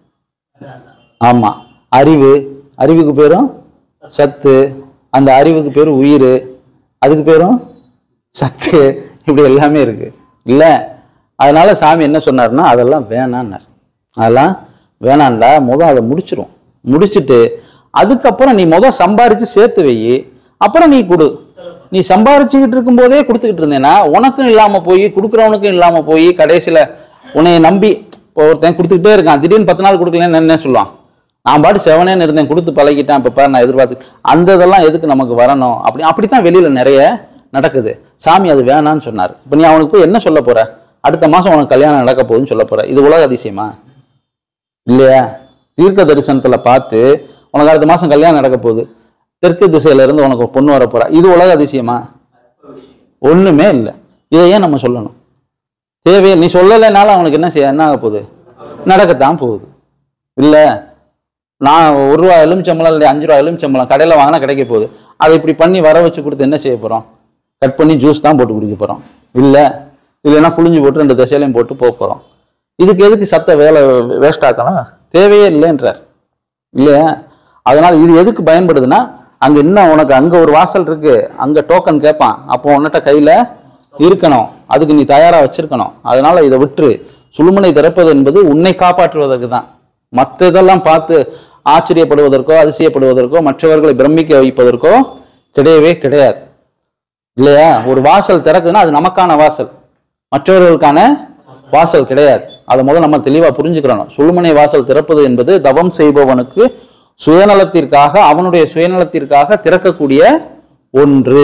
ஆமா அறிவு அறிவுக்கு பேரும் சத்து அந்த அறிவுக்கு பேரும் உயிர் அதுக்கு பேரும் சத்து இப்படி எல்லாமே இருக்கு இல்ல அதனால சாமி என்ன சொன்னாருன்னா அதெல்லாம் வேணான்னார் அதெல்லாம் வேணாண்டா முதல் அதை முடிச்சிரும் முடிச்சிட்டு அதுக்கப்புறம் நீ முத சம்பாரிச்சு சேர்த்து வை அப்புறம் நீ கொடு நீ சம்பாரிச்சுக்கிட்டு இருக்கும்போதே கொடுத்துக்கிட்டு இருந்தேன்னா உனக்கும் இல்லாம போய் கொடுக்குறவனுக்கும் இல்லாம போய் கடைசியில உன்னைய நம்பி இப்போ ஒருத்தன் கொடுத்துக்கிட்டே இருக்கான் திடீர்னு பத்து நாள் கொடுக்கலன்னு என்ன சொல்லுவான் நான் பாட்டு செவனேன்னு இருந்தேன் கொடுத்து பழகிட்டேன் இப்போ பாரு நான் எதிர்பார்த்து அந்த இதெல்லாம் எதுக்கு நமக்கு வரணும் அப்படி அப்படித்தான் வெளியில நிறைய நடக்குது சாமி அது வேணான்னு சொன்னார் இப்போ நீ அவனுக்கு போய் என்ன சொல்ல போற அடுத்த மாசம் உனக்கு கல்யாணம் நடக்க போகுதுன்னு சொல்ல போற இது உலக அதிசயமா இல்லையா தீர்க்க தரிசனத்துல பார்த்து உனக்கு அடுத்த மாசம் கல்யாணம் நடக்க போகுது தெற்கு திசையில இருந்து உனக்கு ஒரு பொண்ணு வர போறா இது உலக அதிசயமா ஒண்ணுமே இல்லை இதை ஏன் நம்ம சொல்லணும் தேவையே நீ சொல்லலைனாலும் அவனுக்கு என்ன செய்ய என்ன ஆக போகுது நடக்கத்தான் போகுது இல்ல நான் ஒரு ரூபா எலுமிச்சம்பளம் இல்லை அஞ்சு ரூபா எலுமிச்சம்பளம் கடையில் வாங்கினா கிடைக்க போகுது அதை இப்படி பண்ணி வர வச்சு கொடுத்து என்ன செய்ய போறோம் கட் பண்ணி ஜூஸ் தான் போட்டு குடிக்க போறோம் இல்ல இல்லைன்னா புளிஞ்சு போட்டு ரெண்டு திசையிலையும் போட்டு போக போறோம் இதுக்கு எதுக்கு சத்த வேலை வேஸ்ட் ஆக்கணும் தேவையே இல்லைன்றார் இல்லையா அதனால இது எதுக்கு பயன்படுதுன்னா அங்க என்ன உனக்கு அங்க ஒரு வாசல் இருக்கு அங்க டோக்கன் கேட்பான் அப்போ உன்கிட்ட கையில இருக்கணும் அதுக்கு நீ தயாரா வச்சிருக்கணும் அதனால இதை விட்டுரு சுழுமுனை திறப்பது என்பது உன்னை காப்பாற்றுவதற்கு தான் மற்ற இதெல்லாம் பார்த்து ஆச்சரியப்படுவதற்கோ அதிசயப்படுவதற்கோ மற்றவர்களை பிரமிக்க வைப்பதற்கோ கிடையவே கிடையாது இல்லையா ஒரு வாசல் திறக்குதுன்னா அது நமக்கான வாசல் மற்றவர்களுக்கான வாசல் கிடையாது அதை முதல்ல நம்ம தெளிவா புரிஞ்சுக்கிறணும் சுழுமனை வாசல் திறப்பது என்பது தவம் செய்பவனுக்கு சுயநலத்திற்காக அவனுடைய சுயநலத்திற்காக திறக்கக்கூடிய ஒன்று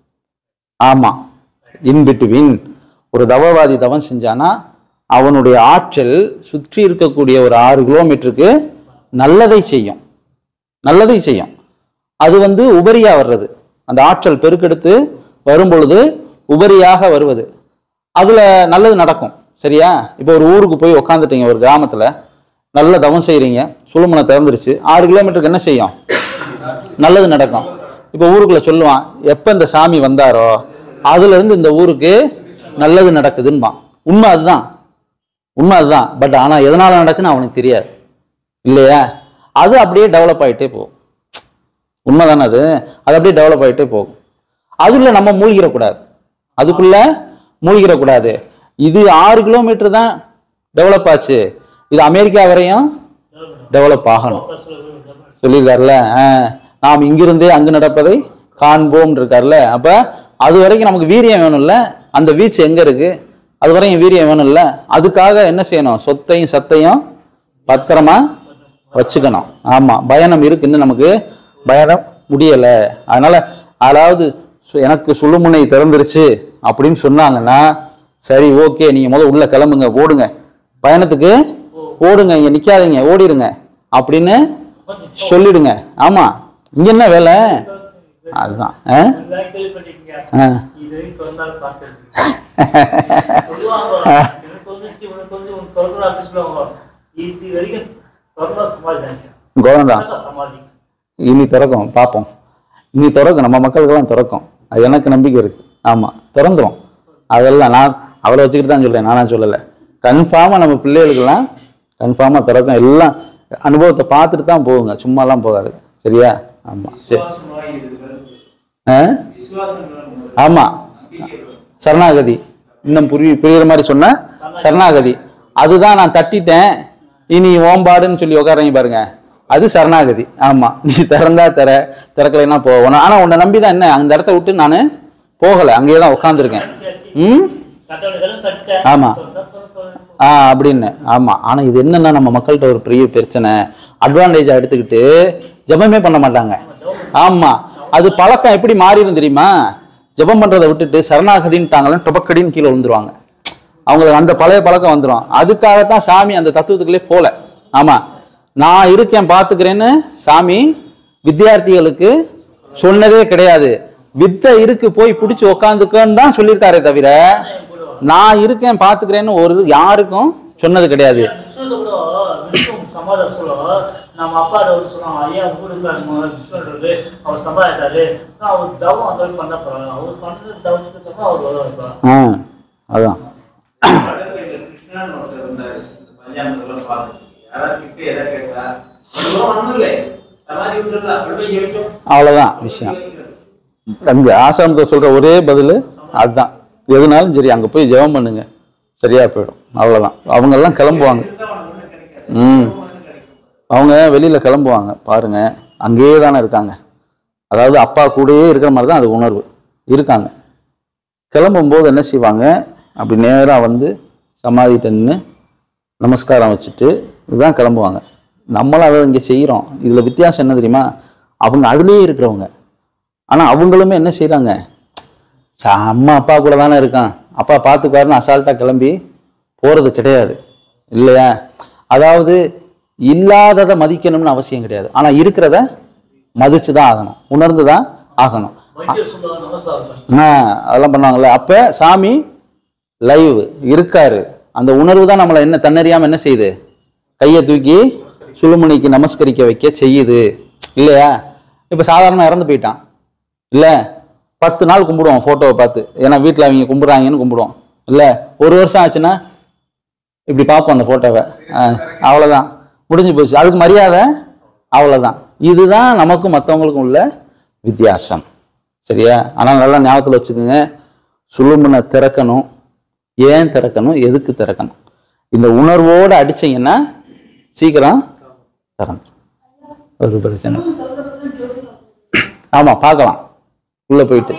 ஆமா இன் பிட்வீன் ஒரு தவவாதி தவம் செஞ்சானா அவனுடைய ஆற்றல் சுற்றி இருக்கக்கூடிய ஒரு ஆறு கிலோமீட்டருக்கு நல்லதை செய்யும் நல்லதை செய்யும் அது வந்து உபரியா வர்றது அந்த ஆற்றல் பெருக்கெடுத்து வரும் பொழுது உபரியாக வருவது அதுல நல்லது நடக்கும் சரியா இப்போ ஒரு ஊருக்கு போய் உக்காந்துட்டீங்க ஒரு கிராமத்துல நல்ல தவம் செய்றீங்க சுழுமனை திறந்துருச்சு ஆறு கிலோமீட்டருக்கு என்ன செய்யும் நல்லது நடக்கும் இப்போ ஊருக்குள்ள சொல்லுவான் எப்ப இந்த சாமி வந்தாரோ அதுல இருந்து இந்த ஊருக்கு நல்லது நடக்குதுன்பான் உண்மை அதுதான் உண்மை அதுதான் பட் ஆனா எதனால நடக்குன்னு அவனுக்கு தெரியாது இல்லையா அது அப்படியே டெவலப் ஆயிட்டே போகும் உண்மைதானே அது அது அப்படியே டெவலப் ஆயிட்டே போகும் அதுக்குள்ள நம்ம மூழ்கிடக்கூடாது அதுக்குள்ள மூழ்கிடக்கூடாது இது ஆறு கிலோமீட்டர் தான் டெவலப் ஆச்சு இது அமெரிக்கா வரையும் டெவலப் ஆகணும் சொல்லியிருக்காருல்ல ஆ, நாம் இங்கிருந்தே அங்கு நடப்பதை காண்போம் இருக்கார்ல அப்ப அது வரைக்கும் நமக்கு வீரியம் வேணும்ல அந்த வீச்சு எங்க இருக்கு அது வரையும் வீரியம் வேணும்ல அதுக்காக என்ன செய்யணும் சொத்தையும் சத்தையும் பத்திரமா வச்சுக்கணும் ஆமா பயணம் இருக்கு இன்னும் நமக்கு பயணம் முடியல அதனால அதாவது சு- எனக்கு சுழுமுனை திறந்துருச்சு அப்படின்னு சொன்னாங்கன்னா சரி ஓகே நீங்க முதல்ல உள்ள கிளம்புங்க ஓடுங்க பயணத்துக்கு ஓடுங்க இங்க நிக்காதீங்க ஓடிடுங்க அப்படின்னு சொல்லிடுங்க ஆமா இங்க என்ன வேலை அதுதான் ஆ? எல்லாம் கேள்விப்பட்டிருக்கீங்க ஆ. இது வரைக்கும் திறந்தாலும் பார்த்தது சொல்லுவாங்க எனக்கு தோணுச்சு உனக்கு தோணுச்சு உனக்கு திறந்தா அப்படி சொல்லுவாங்க இது வரைக்கும் திறந்தா சமாதி தான் கோவம்தான் சமாதி இனி திறக்கும் பார்ப்போம் இனி திறக்கும் நம்ம மக்களுக்கெல்லாம் திறக்கும் அது எனக்கு நம்பிக்கை இருக்கு ஆமா திறந்துரும் அதெல்லாம் நான் அவரை வச்சுக்கிட்டு தான் சொல்றேன் நானா சொல்லலை கன்ஃபார்மாக நம்ம பிள்ளைகளுக்கெல்லாம் கன்ஃபார்மாக திறக்கும் எல்லாம் அனுபவத்தை பார்த்துட்டு தான் போகுங்க சும்மாலாம் போகாது சரியா ஆமா சரி விசுவாசமாய் இருக்கிறது. ஆ? விசுவாசம் வேணும். ஆமா நம்பிக்கை வேணும். சரணாகதி இன்னும் புரிய புரியுற மாதிரி சொன்ன சரணாகதி அதுதான் நான் தட்டிட்டேன் இனி ஓம்பாடுன்னு சொல்லி உட்காரங்க பாருங்க அது சரணாகதி ஆமா நீ திறந்தா திற திறக்கலைன்னா போகணும் ஆனா உன்னை நம்பி தான் என்ன அந்த இடத்த விட்டு நான் போகல அங்கேயே தான் உட்காந்துருக்கேன் ம் கட்டளை தட்டேன் ஆமா. ஆ அப்படின்னு ஆமா ஆனா இது என்னன்னா நம்ம மக்கள்கிட்ட ஒரு பெரிய பிரச்சனை அட்வான்டேஜா எடுத்துக்கிட்டு ஜெபமே பண்ண மாட்டாங்க ஆமா அது பழக்கம் எப்படி மாறிடும் தெரியுமா ஜெபம் பண்றதை விட்டுட்டு சரணாகதின்ட்டாங்களே டொபக்கடின்னு கீழே விழுந்துருவாங்க அவங்களுக்கு அந்த பழைய பழக்கம் வந்துடும் அதுக்காகத்தான் சாமி அந்த தத்துவத்துக்குள்ளே போல ஆமா நான் இருக்கேன் பாத்துக்கிறேன்னு சாமி வித்தியார்த்திகளுக்கு சொன்னதே கிடையாது வித்தை இருக்கு போய் பிடிச்சி உக்காந்துக்கன்னு தான் சொல்லியிருக்காரே தவிர நான் இருக்கேன் பாத்துக்கிறேன்னு ஒரு யாருக்கும் சொன்னது கிடையாது விஷ்ணுல கூட விஷ்ணு சமாதானம் சொல்லுவோம் நம்ம அப்பா வந்து சொன்னாங்க ஐயா கூட இருக்காரு விஷ்ணுன்றது அவர் சம்பாதித்தாரு அவர் தவம் அந்த மாதிரி பண்ண போறாங்க அவர் பண்றது தவத்துக்கு அப்புறம் அவர் வருவார் ஆ அதான் வடகரையில கிருஷ்ணான்னு ஒருத்தர் இருந்தாரு. இந்த பஞ்சாங்கத்தெல்லாம் பார்த்துட்டு. யாராவது கிட்ட எதாவது கேட்டா, ஒண்ணும் ஒண்ணும் இல்லை. சமாதி விட்டுருந்தா, அப்படி போய் ஜெபிச்சோம். அவ்வளவுதான் விஷயம் அங்க ஆசிரமத்தை சொல்ற ஒரே பதில் அதுதான் எதுனாலும் சரி அங்க போய் ஜெபம் பண்ணுங்க சரியா போயிடும் அவ்வளவுதான் அவங்க எல்லாம் கிளம்புவாங்க இருந்தா உனக்கு ஒண்ணும் கிடைக்காது. ம் ஒண்ணும் கிடைக்கும். அவங்க வெளியில கிளம்புவாங்க பாருங்க அங்கேயே தானே இருக்காங்க அதாவது அப்பா கூடயே இருக்கிற மாதிரி தான் அது உணர்வு இருக்காங்க கிளம்பும்போது என்ன செய்வாங்க அப்படி நேராக வந்து சமாதிட்ட நின்று நமஸ்காரம் வச்சுட்டு இதுதான் கிளம்புவாங்க நம்மளும் அதை இங்கே செய்கிறோம் இதில் வித்தியாசம் என்ன தெரியுமா அவங்க அதுலேயே இருக்கிறவங்க ஆனால் அவங்களுமே என்ன செய்கிறாங்க அம்மா அப்பா கூட தானே இருக்கான் அப்பா பார்த்துக்குவாருன்னு அசால்ட்டாக கிளம்பி போகிறது கிடையாது இல்லையா அதாவது இல்லாததை மதிக்கணும்னு அவசியம் கிடையாது ஆனால் இருக்கிறத மதிச்சு தான் ஆகணும் உணர்ந்து தான் ஆகணும் வைத்தியர் சொல்லுவாங்க நமஸ்காரம் ஆ அதெல்லாம் பண்ணுவாங்கல்ல அப்போ சாமி லைவ் இருக்காரு அந்த உணர்வு தான் நம்மளை என்ன தன்னறியாம என்ன செய்யுது கையை தூக்கி சுழுமுனைக்கு நமஸ்கரிக்க வைக்க செய்யுது இல்லையா இப்போ சாதாரணமாக இறந்து போயிட்டான் இல்லை பத்து நாள் கும்பிடுவோம் ஃபோட்டோவை பார்த்து ஏன்னா வீட்டில் அவங்க கும்பிட்றாங்கன்னு கும்பிடுவோம் இல்லை ஒரு வருஷம் ஆச்சுன்னா இப்படி பார்ப்போம் அந்த ஃபோட்டோவை அவ்வளோதான் முடிஞ்சு போச்சு அதுக்கு மரியாதை அவ்வளோதான் இதுதான் நமக்கும் மற்றவங்களுக்கும் உள்ள வித்தியாசம் சரியா ஆனால் நல்லா ஞாபகத்தில் வச்சுக்கோங்க சுழுமுனை திறக்கணும் ஏன் திறக்கணும் எதுக்கு திறக்கணும் இந்த உணர்வோடு அடிச்சீங்கன்னா சீக்கிரம் திறந்துடும் ஒரு பிரச்சனை ஆமாம் பார்க்கலாம் உள்ளே போயிட்டு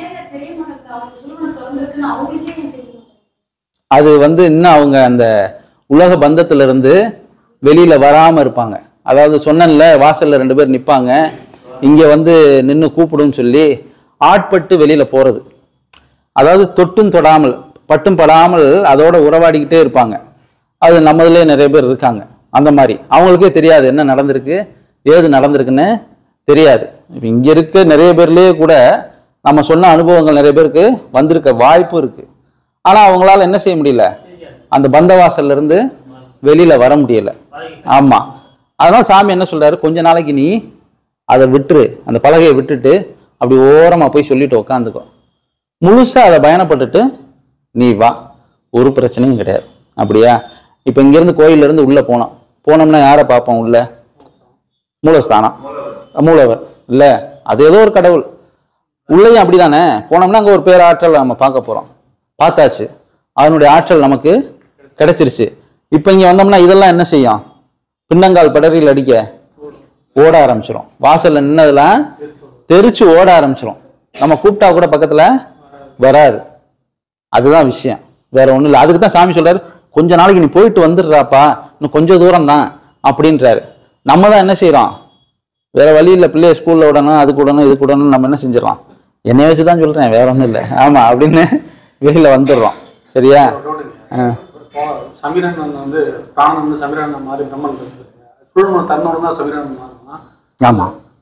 அது வந்து இன்னும் அவங்க அந்த உலக பந்தத்துல இருந்து வெளியில வராம இருப்பாங்க அதாவது சொன்னேன்ல வாசல்ல ரெண்டு பேர் நிப்பாங்க இங்க வந்து நின்று கூப்பிடுன்னு சொல்லி ஆட்பட்டு வெளியில போறது அதாவது தொட்டும் தொடாமல் பட்டும் படாமல் அதோட உறவாடிக்கிட்டே இருப்பாங்க அது நம்மதுலேயே நிறைய பேர் இருக்காங்க அந்த மாதிரி அவங்களுக்கே தெரியாது என்ன நடந்திருக்கு ஏது நடந்திருக்குன்னு தெரியாது இப்போ இங்கே இருக்க நிறைய பேர்லேயே கூட நம்ம சொன்ன அனுபவங்கள் நிறைய பேருக்கு வந்திருக்க வாய்ப்பு இருக்கு ஆனால் அவங்களால என்ன செய்ய முடியல அந்த பந்தவாசல்ல இருந்து வெளியில வர முடியல ஆமா அதனால சாமி என்ன சொல்றாரு கொஞ்ச நாளைக்கு நீ அதை விட்டுரு அந்த பலகையை விட்டுட்டு அப்படி ஓரமா போய் சொல்லிட்டு உக்காந்துக்கோ முழுசா அதை பயணப்பட்டுட்டு நீ வா ஒரு பிரச்சனையும் கிடையாது அப்படியா இப்போ இங்கேருந்து கோயில்ல இருந்து உள்ள போனோம் போனோம்னா யாரை பார்ப்போம் உள்ள மூலஸ்தானம் மூலவர் இல்ல அது ஏதோ ஒரு கடவுள் உள்ளேயும் அப்படிதானே போனோம்னா அங்க ஒரு பேராற்றல் நம்ம பார்க்க போறோம் பார்த்தாச்சு அதனுடைய ஆற்றல் நமக்கு கிடைச்சிருச்சு இப்போ இங்க வந்தோம்னா இதெல்லாம் என்ன செய்யும் பின்னங்கால் படரில் அடிக்க ஓட ஆரம்பிச்சிரும் வாசல்ல நின்னதெல்லாம் தெரிச்சு ஓட ஆரம்பிச்சிரும் நம்ம கூப்பிட்டா கூட பக்கத்துல வராது அதுதான் விஷயம் வேற ஒண்ணும் இல்லை அதுக்கு தான் சாமி சொல்றாரு கொஞ்ச நாளைக்கு நீ போயிட்டு வந்துடுறாப்பா இன்னும் கொஞ்சம் தூரம் தான் அப்படின்றாரு நம்ம தான் என்ன செய்றோம் வேற வழி இல்லை பிள்ளைய ஸ்கூல்ல விடணும் அது கூடணும் இது கூடணும் நம்ம என்ன செஞ்சிடறோம் என்னைய வச்சு தான் சொல்றேன் வேற ஒன்றும் இல்லை ஆமா அப்படின்னு வெளியில வந்துடுறோம் சரியா ஆ. இப்போ சமீரன் வந்து பிராணன் வந்து சமீரன் மாதிரி பிரம்மன் இருக்கு சூழ்நிலை தன்னோட தான் சமீரன் மாறுமா ஆமா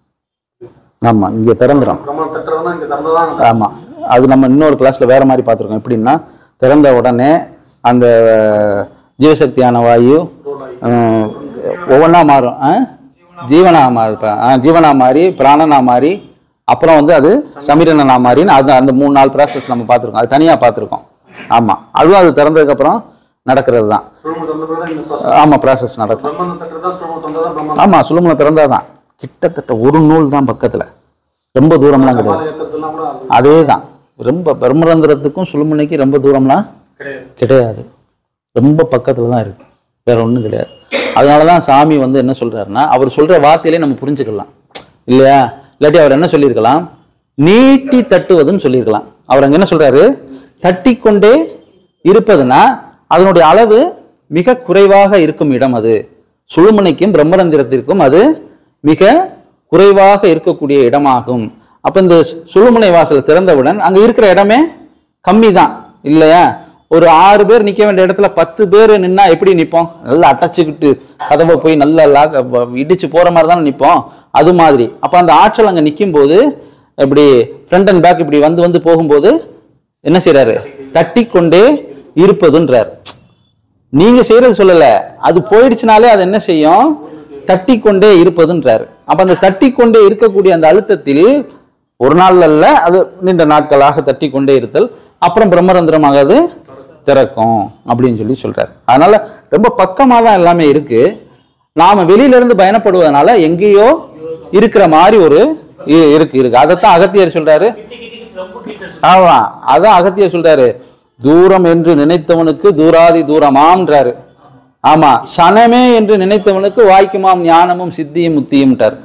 ஆமா இங்க திறந்துடும் பிரம்மன் தட்டுறதுனா இங்க திறந்ததான் ஆமா அது நம்ம இன்னொரு கிளாஸ்ல வேற மாதிரி பார்த்துருக்கோம் எப்படின்னா திறந்த உடனே அந்த ஜீவசக்தியான வாயு அஹ், ஒவ்வொன்றா மாறும் ஆ? ஜீவனா மாறி ஜீவனா மாறி பிராணனா மாறி அப்புறம் வந்து அது சமீரனா மாறின்னு அது அந்த மூணு நாலு ப்ராசஸ் நம்ம பார்த்துருக்கோம் அது தனியாக பார்த்துருக்கோம் ஆமா அதுவும் அது திறந்ததுக்கப்புறம் நடக்கிறது தான் சூழ்நிலை தந்த பிறகு தான் இந்த process. ஆமா ப்ராசஸ் நடக்கும் பிரம்மன் தட்டுறதா சூழ்நிலை தந்ததான் பிரம்மன் ஆமா சுழுமுனை திறந்தாதான் கிட்டத்தட்ட ஒரு நூல் தான் பக்கத்துல ரொம்ப தூரம்லாம் கிடையாது சமாதி ஏற்றத்துலாம் கூட அது அதே தான் ரொம்ப பிரம்மரந்திரத்துக்கும் சுழுமுனைக்கு ரொம்ப தூரம்லாம் கிடையாது கிடையாது ரொம்ப பக்கத்துல தான் இருக்கு வேற ஒண்ணும் கிடையாது அதனால தான் சாமி வந்து என்ன சொல்றாருன்னா அவர் சொல்ற வார்த்தையிலே நம்ம புரிஞ்சுக்கலாம் இல்லையா இல்லாட்டி அவர் என்ன சொல்லியிருக்கலாம் நீட்டி தட்டுவதுன்னு சொல்லியிருக்கலாம் அவர் அங்க என்ன சொல்றாரு தட்டி கொண்டே இருப்பதுன்னா அதனுடைய அளவு மிக குறைவாக இருக்கும் இடம் அது சுழுமுனைக்கும் பிரம்மரந்திரத்திற்கும் அது மிக குறைவாக இருக்கக்கூடிய இடமாகும் அப்ப இந்த சுழுமுனை வாசல் திறந்தவுடன் அங்க இருக்கிற இடமே கம்மி தான் இல்லையா ஒரு ஆறு பேர் நிக்க வேண்டிய இடத்துல பத்து பேர் நின்னா எப்படி நிப்போம் நல்லா அடைச்சுக்கிட்டு கதவை போய் நல்லா லாக் இடிச்சு போற மாதிரி தானே நிப்போம் அது மாதிரி அப்ப அந்த ஆற்றல் அங்க நிற்கும் போது இப்படி ஃப்ரண்ட் அண்ட் பேக் இப்படி வந்து வந்து போகும்போது என்ன செய்றாரு தட்டி கொண்டே இருப்பதுன்றார் நீங்க செய்யறது சொல்லல அது போயிடுச்சுனாலே அது என்ன செய்யும் தட்டி கொண்டே இருப்பதுன்றாரு அப்ப அந்த தட்டி கொண்டே இருக்கக்கூடிய அந்த அழுத்தத்தில் ஒரு நாள் அல்ல அது நீண்ட நாட்களாக தட்டி கொண்டே இருத்தல் அப்புறம் பிரம்மரந்திரமாக அது திறக்கும் அப்படின்னு சொல்லி சொல்றாரு அதனால ரொம்ப பக்கமா தான் எல்லாமே இருக்கு நாம வெளியில இருந்து பயணப்படுவதனால எங்கேயோ இருக்கிற மாதிரி ஒரு இ- இருக்கு இருக்கு அதைத்தான் அகத்தியர் சொல்றாரு கிட்ட கிட்ட கிட்ட ரொம்ப கிட்ட ஆமா அதான் அகத்தியர் சொல்றாரு தூரம் என்று நினைத்தவனுக்கு தூராதி தூரமாம்ன்றாரு ஆமா சனமே என்று நினைத்தவனுக்கு வாய்க்குமாம் ஞானமும் சித்தியும் முத்தியும்ட்டார்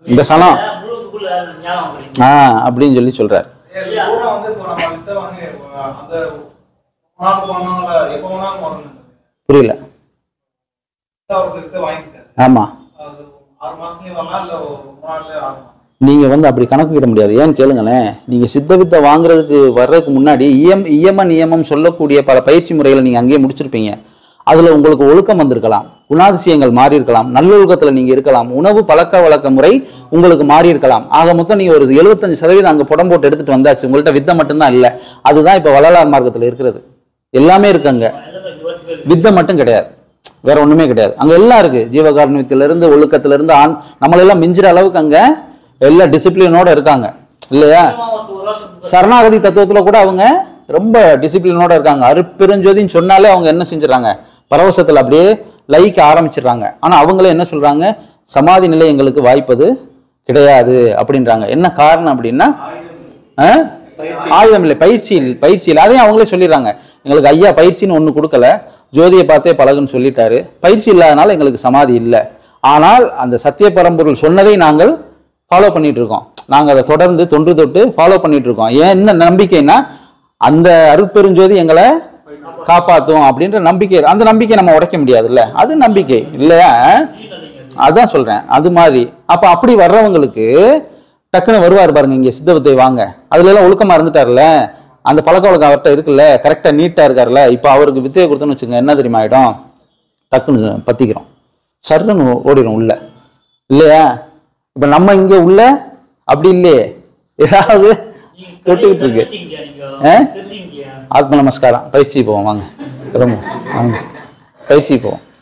இந்த சனம் முழுவதுக்குள்ள ஞாபகம் வரீங்க ஆ அப்படின்னு சொல்லி சொல்றாரு ஏ, பூரா வந்து இப்போ நம்ம வித்த வாங்கி அஹ், அந்த நாள் போனால எப்போ வேணாலும் வரணும் புரியல வித்த ஒருத்தர் வித்த வாங்கிட்டாரு ஆமா அது ஆறு மாசத்துலயே வரலாம் இல்ல ஒரு மூணு நாள்லயே ஆகலாம் நீங்க வந்து அப்படி கணக்கிட முடியாது ஏன்னு கேளுங்களேன் நீங்க சித்த வித்தை வாங்குறதுக்கு வர்றதுக்கு முன்னாடி இஎம் இயம நியமம் சொல்லக்கூடிய பல பயிற்சி முறைகளை நீங்க அங்கேயே முடிச்சிருப்பீங்க அதுல உங்களுக்கு ஒழுக்கம் வந்திருக்கலாம் குணாதிசயங்கள் மாறி இருக்கலாம் நல்லொழுக்கத்துல நீங்க இருக்கலாம் உணவு பழக்க வழக்க முறை உங்களுக்கு மாறி இருக்கலாம் ஆக மொத்தம் நீங்க ஒரு எழுபத்தஞ்சு சதவீதம் அங்க புடம் போட்டு எடுத்துட்டு வந்தாச்சு உங்கள்ட்ட வித்தை மட்டும்தான் இல்ல அதுதான் இப்ப வள்ளலார் மார்க்கத்துல இருக்கிறது எல்லாமே இருக்குங்க எல்லாம் விவரத்துக்கு வித்தை மட்டும் கிடையாது வேற ஒண்ணுமே கிடையாது அங்க எல்லாம் இருக்கு ஜீவகாருண்யத்துல இருந்து ஒழுக்கத்துல இருந்து ஆண் நம்மளெல்லாம் மிஞ்சுற அளவுக்கு அங்க எல்லா டிசிப்ளினோட இருக்காங்க இல்லையா ஒரு வருஷம் சரணாகதி தத்துவத்துல கூட அவங்க ரொம்ப டிசிப்ளினோட இருக்காங்க அருப்பெருஞ்சோதின்னு சொன்னாலே அவங்க என்ன செஞ்சுறாங்க பரவசத்துல அப்படியே லயிக்க ஆரம்பிச்சிடுறாங்க ஆனா அவங்களே என்ன சொல்றாங்க சமாதி நிலை எங்களுக்கு வாய்ப்பது கிடையாது அப்படின்றாங்க என்ன காரணம் அப்படின்னா ஆ? ஆயுதம் இல்லை பயிற்சி இல்லை பயிற்சி இல்லை அதையும் அவங்களே சொல்லிடுறாங்க எங்களுக்கு ஐயா பயிற்சின்னு ஒண்ணு கொடுக்கல ஜோதியை பார்த்தே பழகுன்னு சொல்லிட்டாரு பயிற்சி இல்லாதனால எங்களுக்கு சமாதி இல்லை ஆனால் அந்த சத்திய பரம்பொருள் சொன்னதை நாங்கள் ஃபாலோ பண்ணிட்டு இருக்கோம் நாங்க அதை தொடர்ந்து தொன்று தொட்டு ஃபாலோ பண்ணிட்டு இருக்கோம் ஏன் என்ன நம்பிக்கைன்னா அந்த அருட்பெருஞ்சோதி எங்களை காப்பாத்தும் அப்படின்ற நம்பிக்கை அந்த நம்பிக்கை நம்ம உடைக்க முடியாதுல்ல அது நம்பிக்கை இல்லையா அதான் சொல்றேன் அது மாதிரி அப்ப அப்படி வர்றவங்களுக்கு டக்குன்னு வருவார் பாருங்க இங்க சித்தவத்தை வாங்க அதுல எல்லாம் ஒழுக்கமா இருந்துட்டார்ல அந்த பழக்க வழக்கம் அவர்கிட்ட இருக்குல்ல கரெக்டா நீட்டா இருக்கார்ல இப்ப அவருக்கு வித்தையை கொடுத்தோன்னு வச்சுங்க என்ன தெரியுமா ஆயிடும் டக்குன்னு பத்திக்கிறோம் சர்ன்னு ஓடிடும் உள்ள இல்லையா இப்ப நம்ம இங்க உள்ள அப்படி இல்லையே ஏதாவது தொட்டுக்கிட்டு இருக்கு தெரிஞ்சுக்கிட்டியா நீங்க ஆ? தெரிஞ்சுக்கிட்டியா ஆத்ம நமஸ்காரம் பயிற்சி போவோம் வாங்க கிளம்புவோம் வாங்க பயிற்சி போவோம்